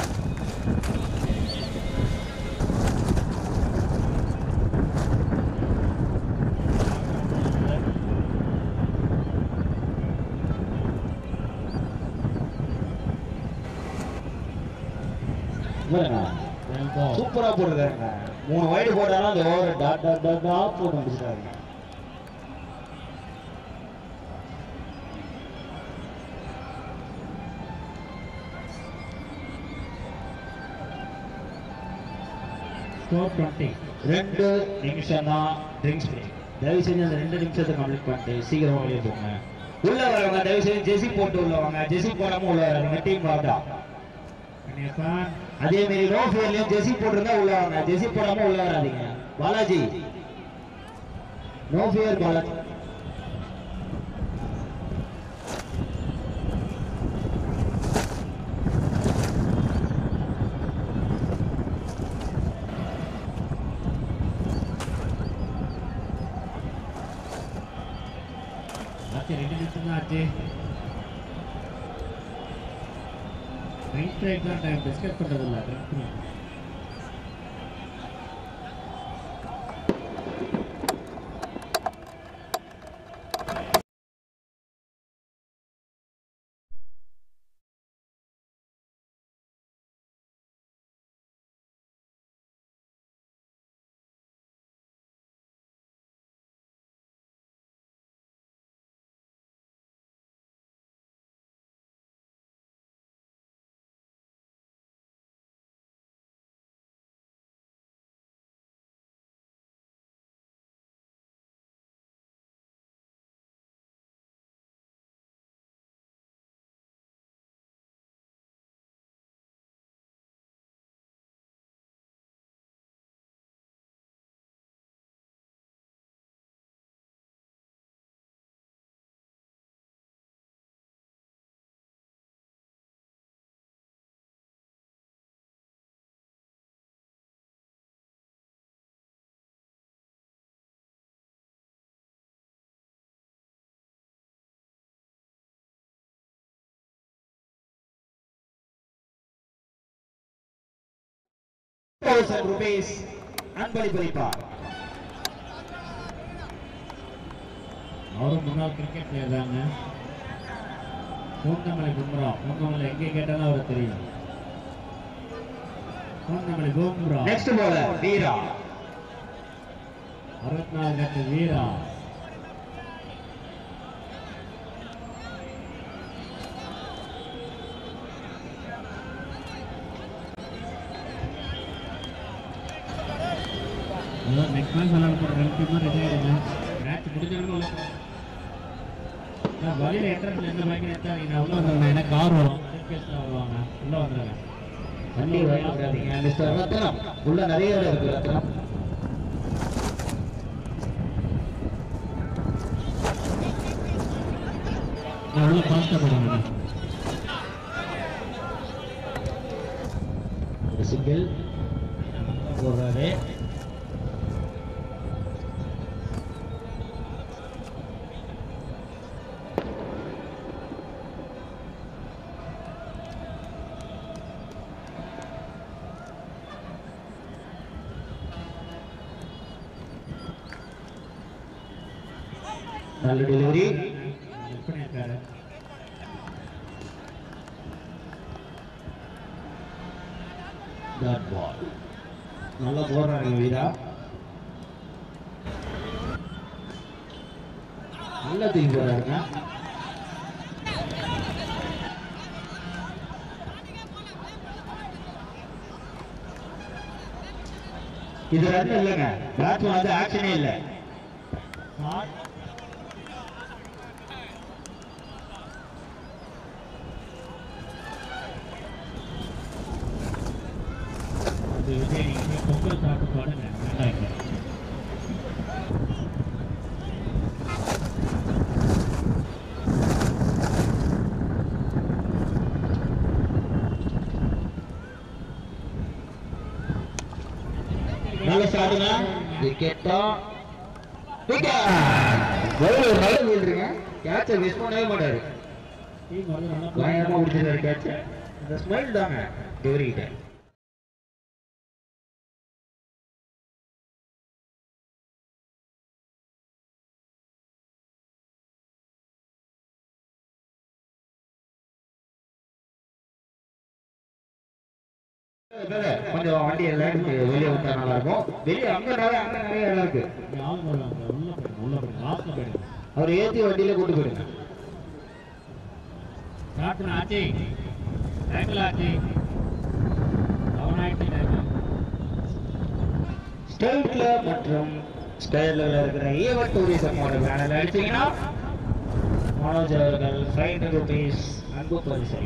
சூப்பரா போட்டுருக்காருங்க மூணு வைடு போட்டாலும் அந்த over dot dot dot dot போட்டு முடிச்சிட்டாருங்க ஸ்கோர் டுவெண்ட்டி ரெண்டு நிமிஷம் தான் ட்ரிங்க்ஸ் பிரேக் தயவு செஞ்சு அந்த ரெண்டு நிமிஷத்தை கம்ப்ளீட் பண்ணிட்டு சீக்கிரமா வெளியே போங்க உள்ள வரவங்க தயவு செஞ்சு ஜெசி போட்டு உள்ள வாங்க ஜெசி போடாம உள்ள வராங்க டீம் வாடா கணேசன் அதே மாதிரி நோ ஃபியர்லயும் ஜெசி போட்டிருந்தா உள்ள வாங்க ஜெசி போடாம உள்ள வராதீங்க பாலாஜி நோ ஃபியர் பாலாஜி ஆச்சு ரெண்டு நிமிஷம் தான் ஆச்சு ட்ரிங்க் ஸ்ட்ரைக் தான் டைம் டிஸ்கஸ் பண்ணுறதில்ல ட்ரிங்க் தௌசண்ட் ருபீஸ் அன்பளிப்பளிப்பார் அவரும் முன்னாள் கிரிக்கெட் பிளேயர் தாங்க பூந்தமலை பும்ரா பூந்தமலை எங்கே கேட்டாலும் அவருக்கு தெரியும் பூந்தமலை பும்ரா நெக்ஸ்ட் போலர் வீரா அறுபத்தி நாலு கட்டு வீரா அதான் நெக்ஸ்ட் மேட்ச் விளையாட போகிற ரெண்டு டீமும் ரெடி ஆகிடுங்க மேட்ச் முடிஞ்சிடும் உள்ள போகணும். நான் வழியில் என்ட்ரன்ஸ்ல எந்த பைக்கில் எடுத்தாங்க நான் உள்ள வந்துடுறேன் எனக்கு கார் வரும் சூட்கேஸில் வருவாங்க உள்ள வந்துடுங்க வண்டி வாங்கிக்காதீங்க மிஸ்டர் ரத்னம் உள்ள நிறைய இடம் இருக்கு ரத்னம் நான் உள்ள ஃபாஸ்ட்டாக போடுங்க ஒரு சிங்கிள் போடுறாரு நல்ல டெலிவரி எப்படி இருக்காரு டாட் பால் நல்லா போடுறாங்க வீரா நல்லா தூக்கி போடுறாருங்க இது ரன் இல்லைங்க பேட்ஸ்மேன் வந்து ஆக்ஷனே இல்லை அது விஜய் நீங்க பொங்கல் சாப்பிட்டு பாடுங்க வேண்டாம் நல்ல ஷாட்டுங்க விக்கெட்டா விக்கெட் பவுலர் நல்ல வீழ்றீங்க கேட்சை மிஸ் பண்ணவே மாட்டாரு டீம் வந்து நல்லா பயங்கரமா பிடிச்சிருக்காரு கேட்சை இந்த ஸ்மைல் தாங்க டெவரிக்கிட்ட கொஞ்சம் வண்டி எல்லாம் வெளியே விட்டா நல்லா இருக்கும் வெளியே அங்க நிறைய அங்க நிறைய இடம் இருக்கு இங்க ஆள் வருவாங்க உள்ள போயிடுங்க உள்ள போயிடுங்க லாஸ்ட்ல போயிடுங்க அவர் ஏத்தி வண்டியில கூட்டு போயிடுங்க ஸ்டார்ட் ஆச்சு டைம்ல ஆச்சு அவன் ஆயிடுச்சு டைம் ஸ்டேட்ல மற்றும் ஸ்டைல்ல இருக்கிற ஈவன் டூரிசமோட பேனல் அடிச்சீங்கன்னா மனோஜ் அவர்கள் ஃபைவ் ருபீஸ் அன்பு பரிசை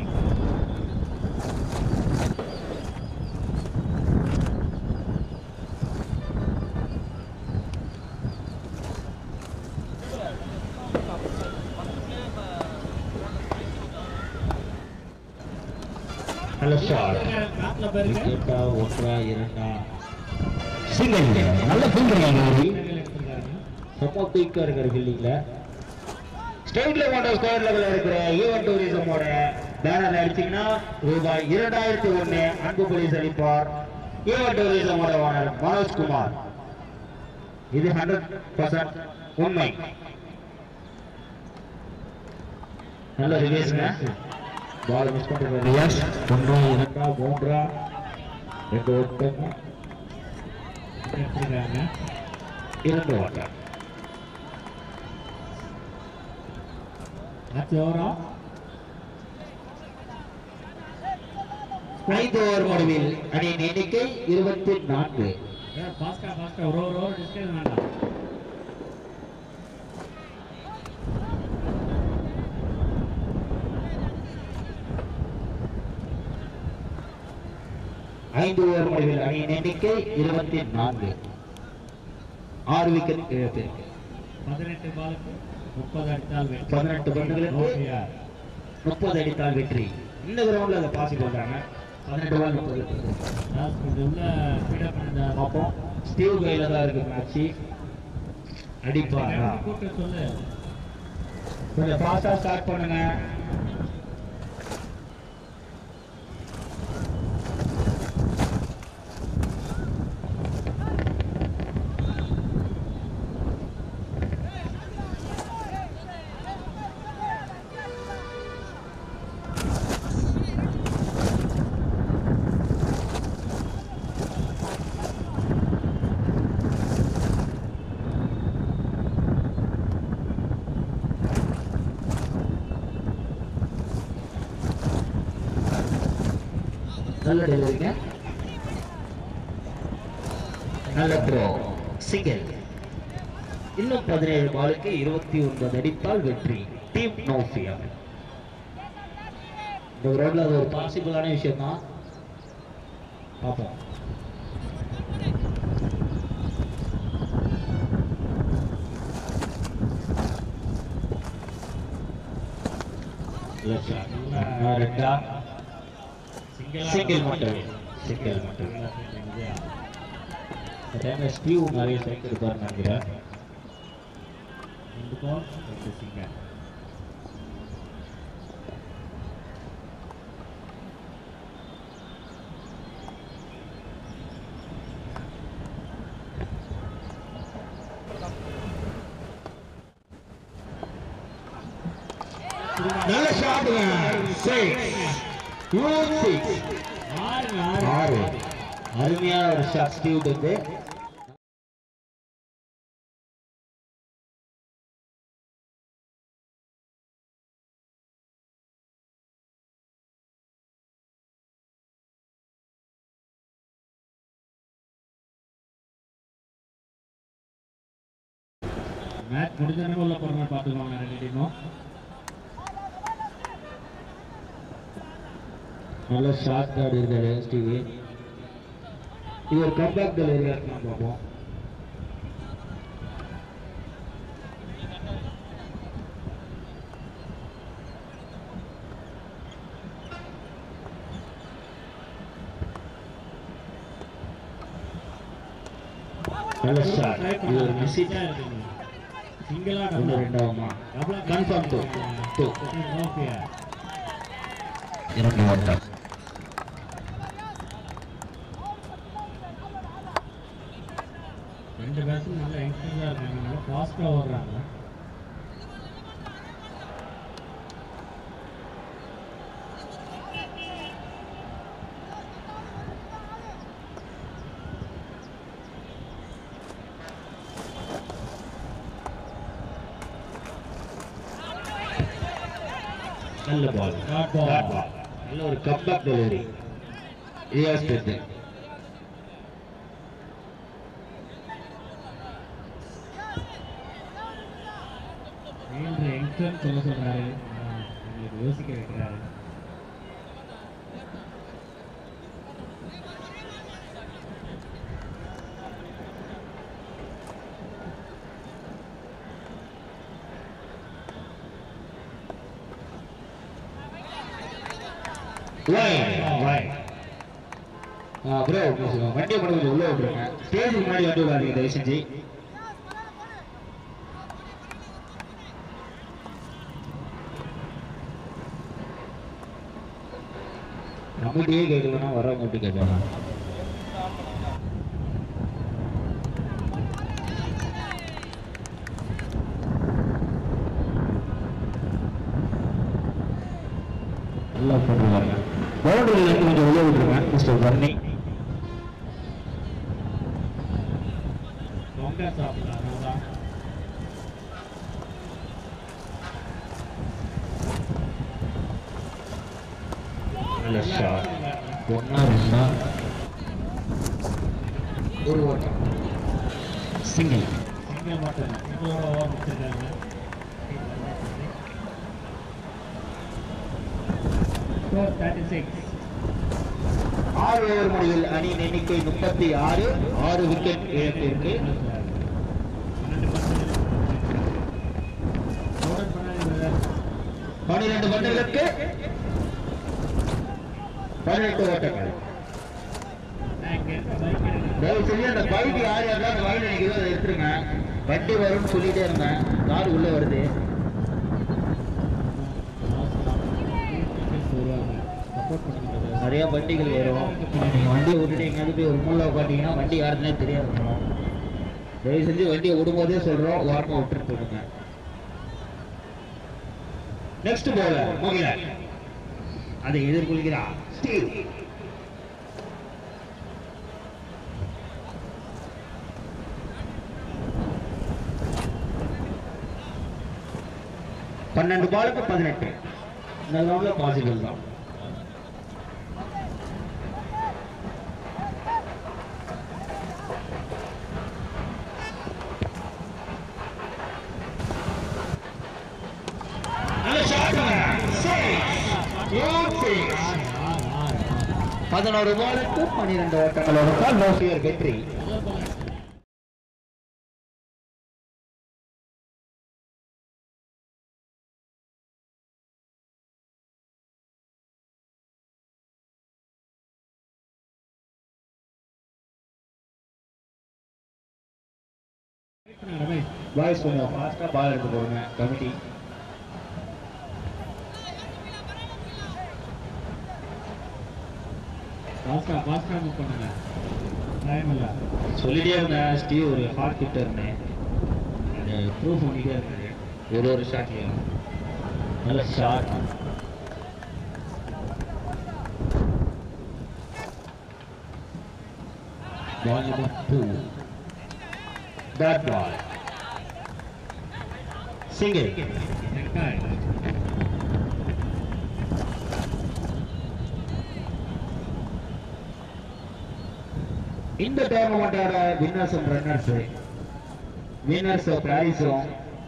நல்ல ஷாட் காட்டுல போயிருங்க விக்கெட்டா ஒன்றா இரண்டா சிங்கிள் நல்ல ஃபீல்டிங் எடுத்துருக்காருங்க ரொம்ப குயிக்கா இருக்கிற ஃபீல்டிங்ல ஸ்டேட்ல போன்ற ஸ்கொயர் லெவல்ல இருக்கிற ஈவன் டூரிசமோட பேனர் அடிச்சீங்கன்னா ரூபாய் இரண்டாயிரத்தி ஒண்ணு அன்பு போலீஸ் அளிப்பார் ஈவன் டூரிசமோட ஓனர் மனோஜ்குமார் இது ஹண்ட்ரட் பர்சன்ட் உண்மை நல்ல ரிவேஸ்ங்க பால் மிஸ் பண்ணிருக்காரு எஸ் ஒன்றா இரண்டா மூன்றா ரெண்டு ஓட்டம் எடுத்துருக்காங்க இரண்டு ஓட்டம் ஆச்சு ஓவரா ஐந்து ஓவர் முடிவில் அணியின் எண்ணிக்கை இருபத்தி நான்கு ஃபாஸ்டா ஃபாஸ்டா ஒரு ஒரு ஓவர் டிஸ்டன்ஸ் வேண்டாம் ஐந்து ஓவர் முடிவில் அணியின் எண்ணிக்கை இருபத்தி நான்கு ஆறு விக்கெட் இழப்பிற்கு பதினெட்டு பாலுக்கு முப்பது அடித்தால் வெற்றி பதினெட்டு பந்துகளுக்கு நோக்கியா. முப்பது அடித்தால் வெற்றி இந்த கிரவுண்ட்ல அதை பாசி பண்றாங்க பதினெட்டு பால் முப்பது லாஸ்ட் கொஞ்சம் உள்ள ஸ்பீடப் பண்ணுங்க பார்ப்போம் ஸ்டீவ் கையில தான் இருக்கு மேட்ச் அடிப்பாரா கூட்ட சொல்லு கொஞ்சம் ஃபாஸ்டா ஸ்டார்ட் பண்ணுங்க நல்ல டெலிவரிங்க நல்ல த்ரோ சிங்கிள் இன்னும் பதினேழு பாலுக்கு இருபத்தி ஒன்பது அடித்தால் வெற்றி டீம் நோஃபியா இந்த ரோட்ல அது ஒரு பாசிபிளான விஷயம் தான் பார்ப்போம் இல்ல சார். ஒண்ணா, ரெண்டா சிங்கிள் மட்டும் சிங்கிள் மட்டும் இந்த டைம்ல ஸ்டீவ் நிறைய சைக்கிள் இருப்பாருன்னு நினைக்கிறேன் ரெண்டு பால் ரெண்டு சிங்கர் நல்ல ஷாட்டுங்க சிக்ஸ் சிக்ஸ் ஆறு ஆறு அருமையான ஒரு ஷாட் ஸ்டீவ் வந்து மேட்ச் முடிஞ்சோடனே உள்ள போகிற பார்த்துக்கோங்க ரெண்டு டீமும் நல்ல ஷாட் கார்டு இருக்காரு ஸ்டீவ் இது ஒரு கம்பேக் டெலிவரி இருக்கலாம் பார்ப்போம் நல்ல ஷாட் இது ஒரு மெசேஜ் சிங்கிளா ஒன்று ரெண்டாவமா கன்ஃபார்ம் டூ டூ ஓகே இரண்டு ஓட்டம் ரெண்டு பேட்சும் நல்ல யங்ஸ்டர்ஸாக இருக்காங்க நல்லா ஃபாஸ்ட்டாக ஓடுறாங்க நல்ல பால் Dot ball. நல்ல ஒரு கம்பேக் டெலிவரி ரியாஸ் டெத்து ஃபீல்டு யங்ஸ்டர்னு சொல்ல சொல்கிறாரு உங்களுக்கு யோசிக்க வைக்கிறாரு ப்ரோ வண்டியை மட்டும் கொஞ்சம் உள்ள விட்டுருங்க ஸ்டேஜ் முன்னாடி வந்து விடாதீங்க தயவு செஞ்சு நம்மகிட்டயே கேட்கலன்னா வரவங்க எப்படி கேட்பாங்க நல்லா போட்டுருக்காங்க பவுண்டரியில் இருந்து கொஞ்சம் உள்ள விட்டுருங்க மிஸ்டர் பர்னி ரொம்ப சாப்பிடலாம் அதான் நல்ல ஷாட் ஒன்னா ரெண்டா ஒரு ஓட்டம் சிங்கிள் சிங்கிள் மட்டும் சிங்கிளோட ஓவர் முடிச்சிருக்காங்க ஸ்கோர் தேர்ட்டி சிக்ஸ் ஆறு ஓவர் முடிவில் அணியின் எண்ணிக்கை முப்பத்தி ஆறு ஆறு விக்கெட் இழப்பிற்கு பன்னிரண்டு பந்துகளுக்கு பதினெட்டு ஓட்டங்கள் தயவு செஞ்சு அந்த பைக் யார் யாரெல்லாம் அந்த வயலில் நிற்கிறதோ அதை எடுத்துருங்க வண்டி வரும்னு சொல்லிட்டே இருந்தேன் கார் உள்ள வருது நிறைய வண்டிகள் வரும் நீங்க வண்டியை விட்டுட்டு எங்கேயாவது போய் ஒரு மூலை உட்காந்தீங்கன்னா வண்டி யாருன்னே தெரியாது இருக்கும். தயவு செஞ்சு வண்டியை விடும்போதே சொல்றோம் ஓரமா விட்டுட்டு போடுங்க நெக்ஸ்ட் போல மோகிலன் அதை எதிர்கொள்கிறார் ஸ்டீவ் பன்னெண்டு பாலுக்கு பதினெட்டு இந்த ரவுண்ட்ல பாசிபிள் தான் சிக்ஸ் பதினோரு பாலுக்கு பன்னிரண்டு ஓட்டங்களோட நோசியர் வெற்றி பாய்ஸ் கொஞ்சம் ஃபாஸ்டா பால் எடுத்து போடுங்க கமிட்டி ஃபாஸ்டா ஃபாஸ்டா மூவ் பண்ணுங்க டைம் இல்ல சொல்லிட்டே இருந்தேன் ஸ்டீவ் ஒரு ஹார்ட் கிட்டர்னு அந்த ப்ரூவ் பண்ணிட்டே இருந்தாரு ஒரு ஒரு ஷாட்லையும் நல்ல shot ball number two bat ball single செக்காய் இந்த டோர்னமெண்டோட வின்னர்ஸ் அண்ட் ரன்னர்ஸ் வின்னர்ஸ் பிரைஸும்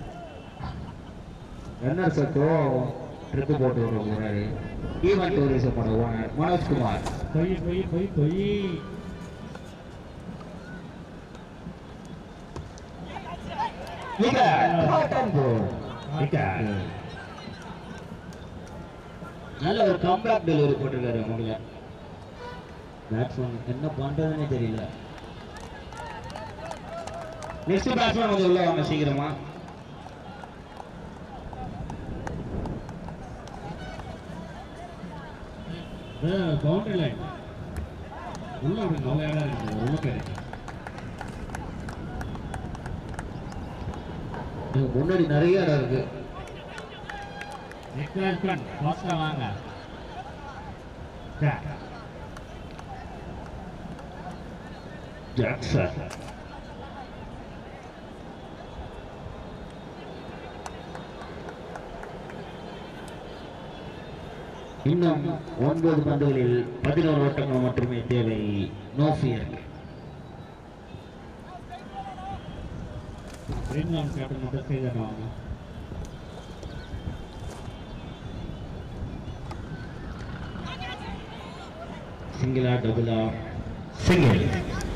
ரன்னர்ஸுக்கும் ட்ரிப்பு போட்டு வர போறாரு ஈவென்ட் டூரிசமோட ஓனர் மனோஜ்குமார் பொய் பொய் பொய் பொய் நல்ல ஒரு கம்பேக் டெலிவரி போட்டிருக்காரு அவங்கள பேட்ஸ்மேன் என்ன பண்றதுன்னே தெரியல நெக்ஸ்ட் பேட்ஸ்மேன் கொஞ்சம் உள்ள வாங்க சீக்கிரமா பவுண்டரி லைன் உள்ள விடுங்க அவ்வளோ இடம் இருக்குது உள்ள பேரு இங்க முன்னாடி நிறைய இடம் இருக்கு நெக்ஸ்ட் பேட்ஸ்மேன் ஃபாஸ்டா வாங்க Jack. ஜாக்சன் இன்னும் ஒன்பது பந்துகளில் பதினோரு ஓட்டங்கள் மட்டுமே தேவை நோ ஃபியர் கிரீன்லாண்ட் கேப்டன் மட்டும் ஸ்டேஜ் வாங்க சிங்கிளா டபுளா single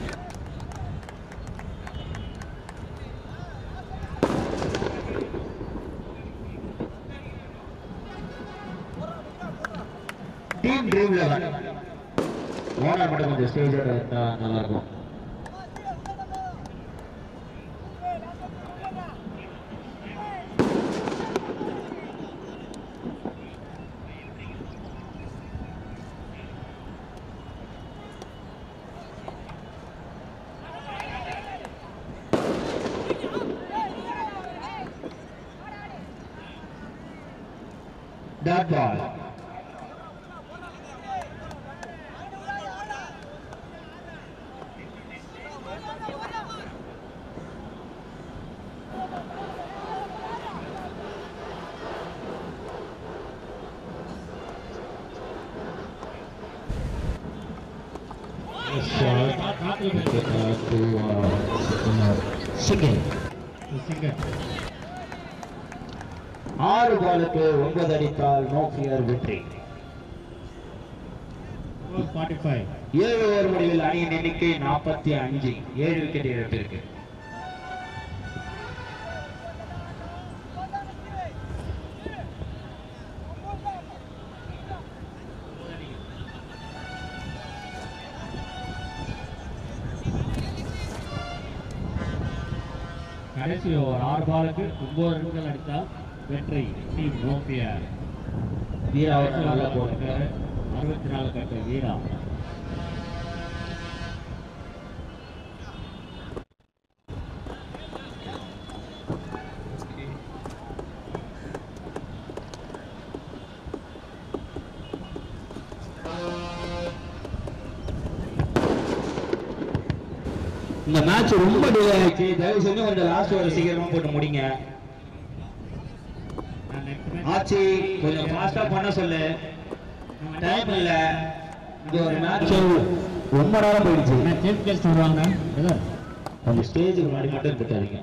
team dream eleven owner மட்டும் கொஞ்சம் ஸ்டேஜோட இருந்தா நல்லா இருக்கும் That ball. சிங்கிள் சிங்கர் ஆறு பாலுக்கு ஒன்பது அடித்தால் நோ ஃபியர் வெற்றி ஃபார்ட்டி ஃபைவ் ஏழு ஓவர் முடிவில் அணியின் எண்ணிக்கை நாற்பத்தி அஞ்சு ஏழு விக்கெட் இழப்பிற்கு கடைசி ஓவர் ஆறு பாலுக்கு ஒன்பது ரன்கள் அடித்தால் வெற்றி டீம் நோக்கிய வீராவை நல்லா போடுங்க அறுபத்தி நாலு கட்டு வீரா இந்த மேட்ச் ரொம்ப டிலே ஆயிடுச்சு தயவு செஞ்சு கொஞ்சம் லாஸ்ட் ஓவர் சீக்கிரமா போட்டு முடிங்க ஆச்சி கொஞ்சம் ஃபாஸ்டா பண்ண சொல்லு டைம் இல்ல இந்த ஒரு மேட்ச் ரொம்ப நேரம் போயிடுச்சு சீஃப் கெஸ்ட் வருவாங்க எதோ அந்த ஸ்டேஜுக்கு முன்னாடி மட்டும் இருந்துட்டாதீங்க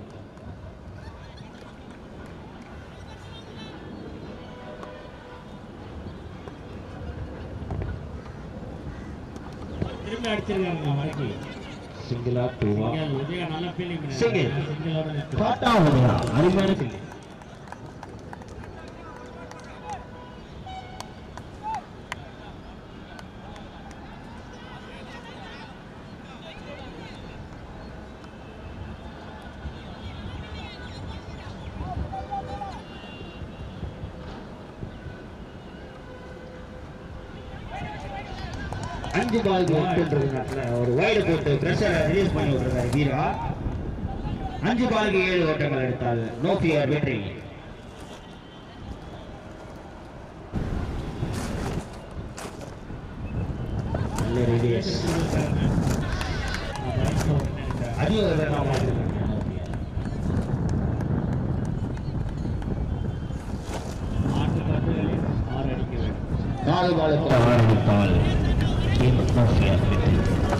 சிங்கிள் அடிச்சிருக்காங்க வரைக்கும் சிங்கிளா டூவா சிங்கிள் உதயா நல்ல ஃபீலிங் Single. சிங்கிளோட நிறுத்து. டாட்டா உதயா அருமையான சிங்கிள் அஞ்சு பாலுக்கு எட்டுன்றது நேரத்துல ஒரு வைடு போட்டு பிரஷரை ரிலீஸ் பண்ணி விட்டுருக்காரு வீரா அஞ்சு பாலுக்கு ஏழு ஓட்டங்கள் எடுத்தால் நோக்கியார் வெற்றி நல்ல ரிலீஸ் அது ஒரு ரன் ஆகிருக்காங்க நோக்கியார் ஆறு பந்துகளில் ஆறு அடிக்க வேண்டும் நாலு பாலுக்கு ஆரம்பித்தால் டீம் நோக்கியார் வெற்றி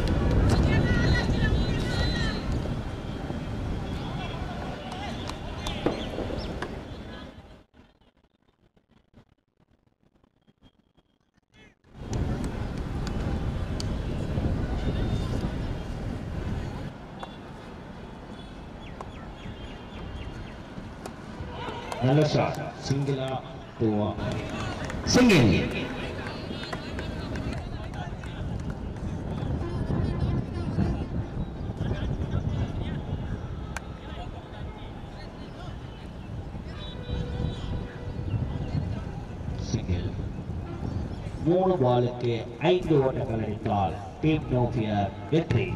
நல்ல ஷாட் சிங்கிளா டூவா சிங்கிள் சிங்கிள் மூணு பாலுக்கு ஐந்து ஓட்டங்கள் அடித்தால் டீம் நோக்கியார் வெற்றி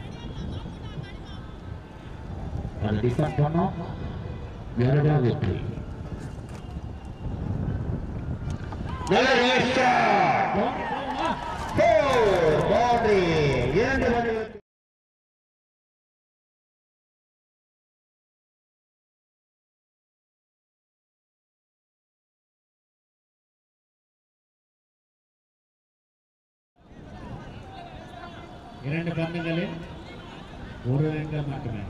அதை டிஃபெண்ட் பண்ணோம் வேறடா வெற்றி நல்ல race shot. Four, boundary. இரண்டு பந்துகளுக்கு இரண்டு பந்துகளில் ஒரு ரன்கள் மட்டுமே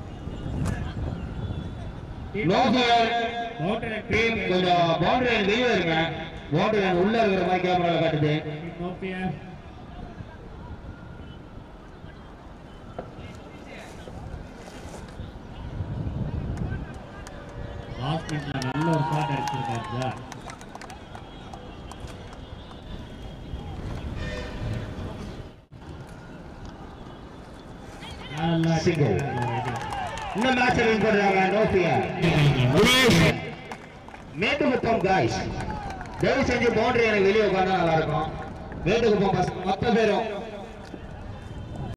நோக்கியார் பவுண்டரி டீம் கொஞ்சம் பவுண்டரி வெளியே இருங்க பவுண்டரி உள்ள இருக்கிற மாதிரி கேமரால காட்டுது நோக்கியார் லாஸ்ட் மினிட்ல நல்ல ஒரு ஷாட் அடிச்சிருக்காரு சார் நல்லா Single. இந்த மேட்ச் வின் பண்றாங்க நோக்கியார் மேட்டுக்குப்பம் காய்ஸ் தயவு செஞ்சு பவுண்டரி எனக்கு வெளியே உட்காந்தா நல்லா இருக்கும் மேட்டுக்குப்பம் பசங்க மொத்த பேரும்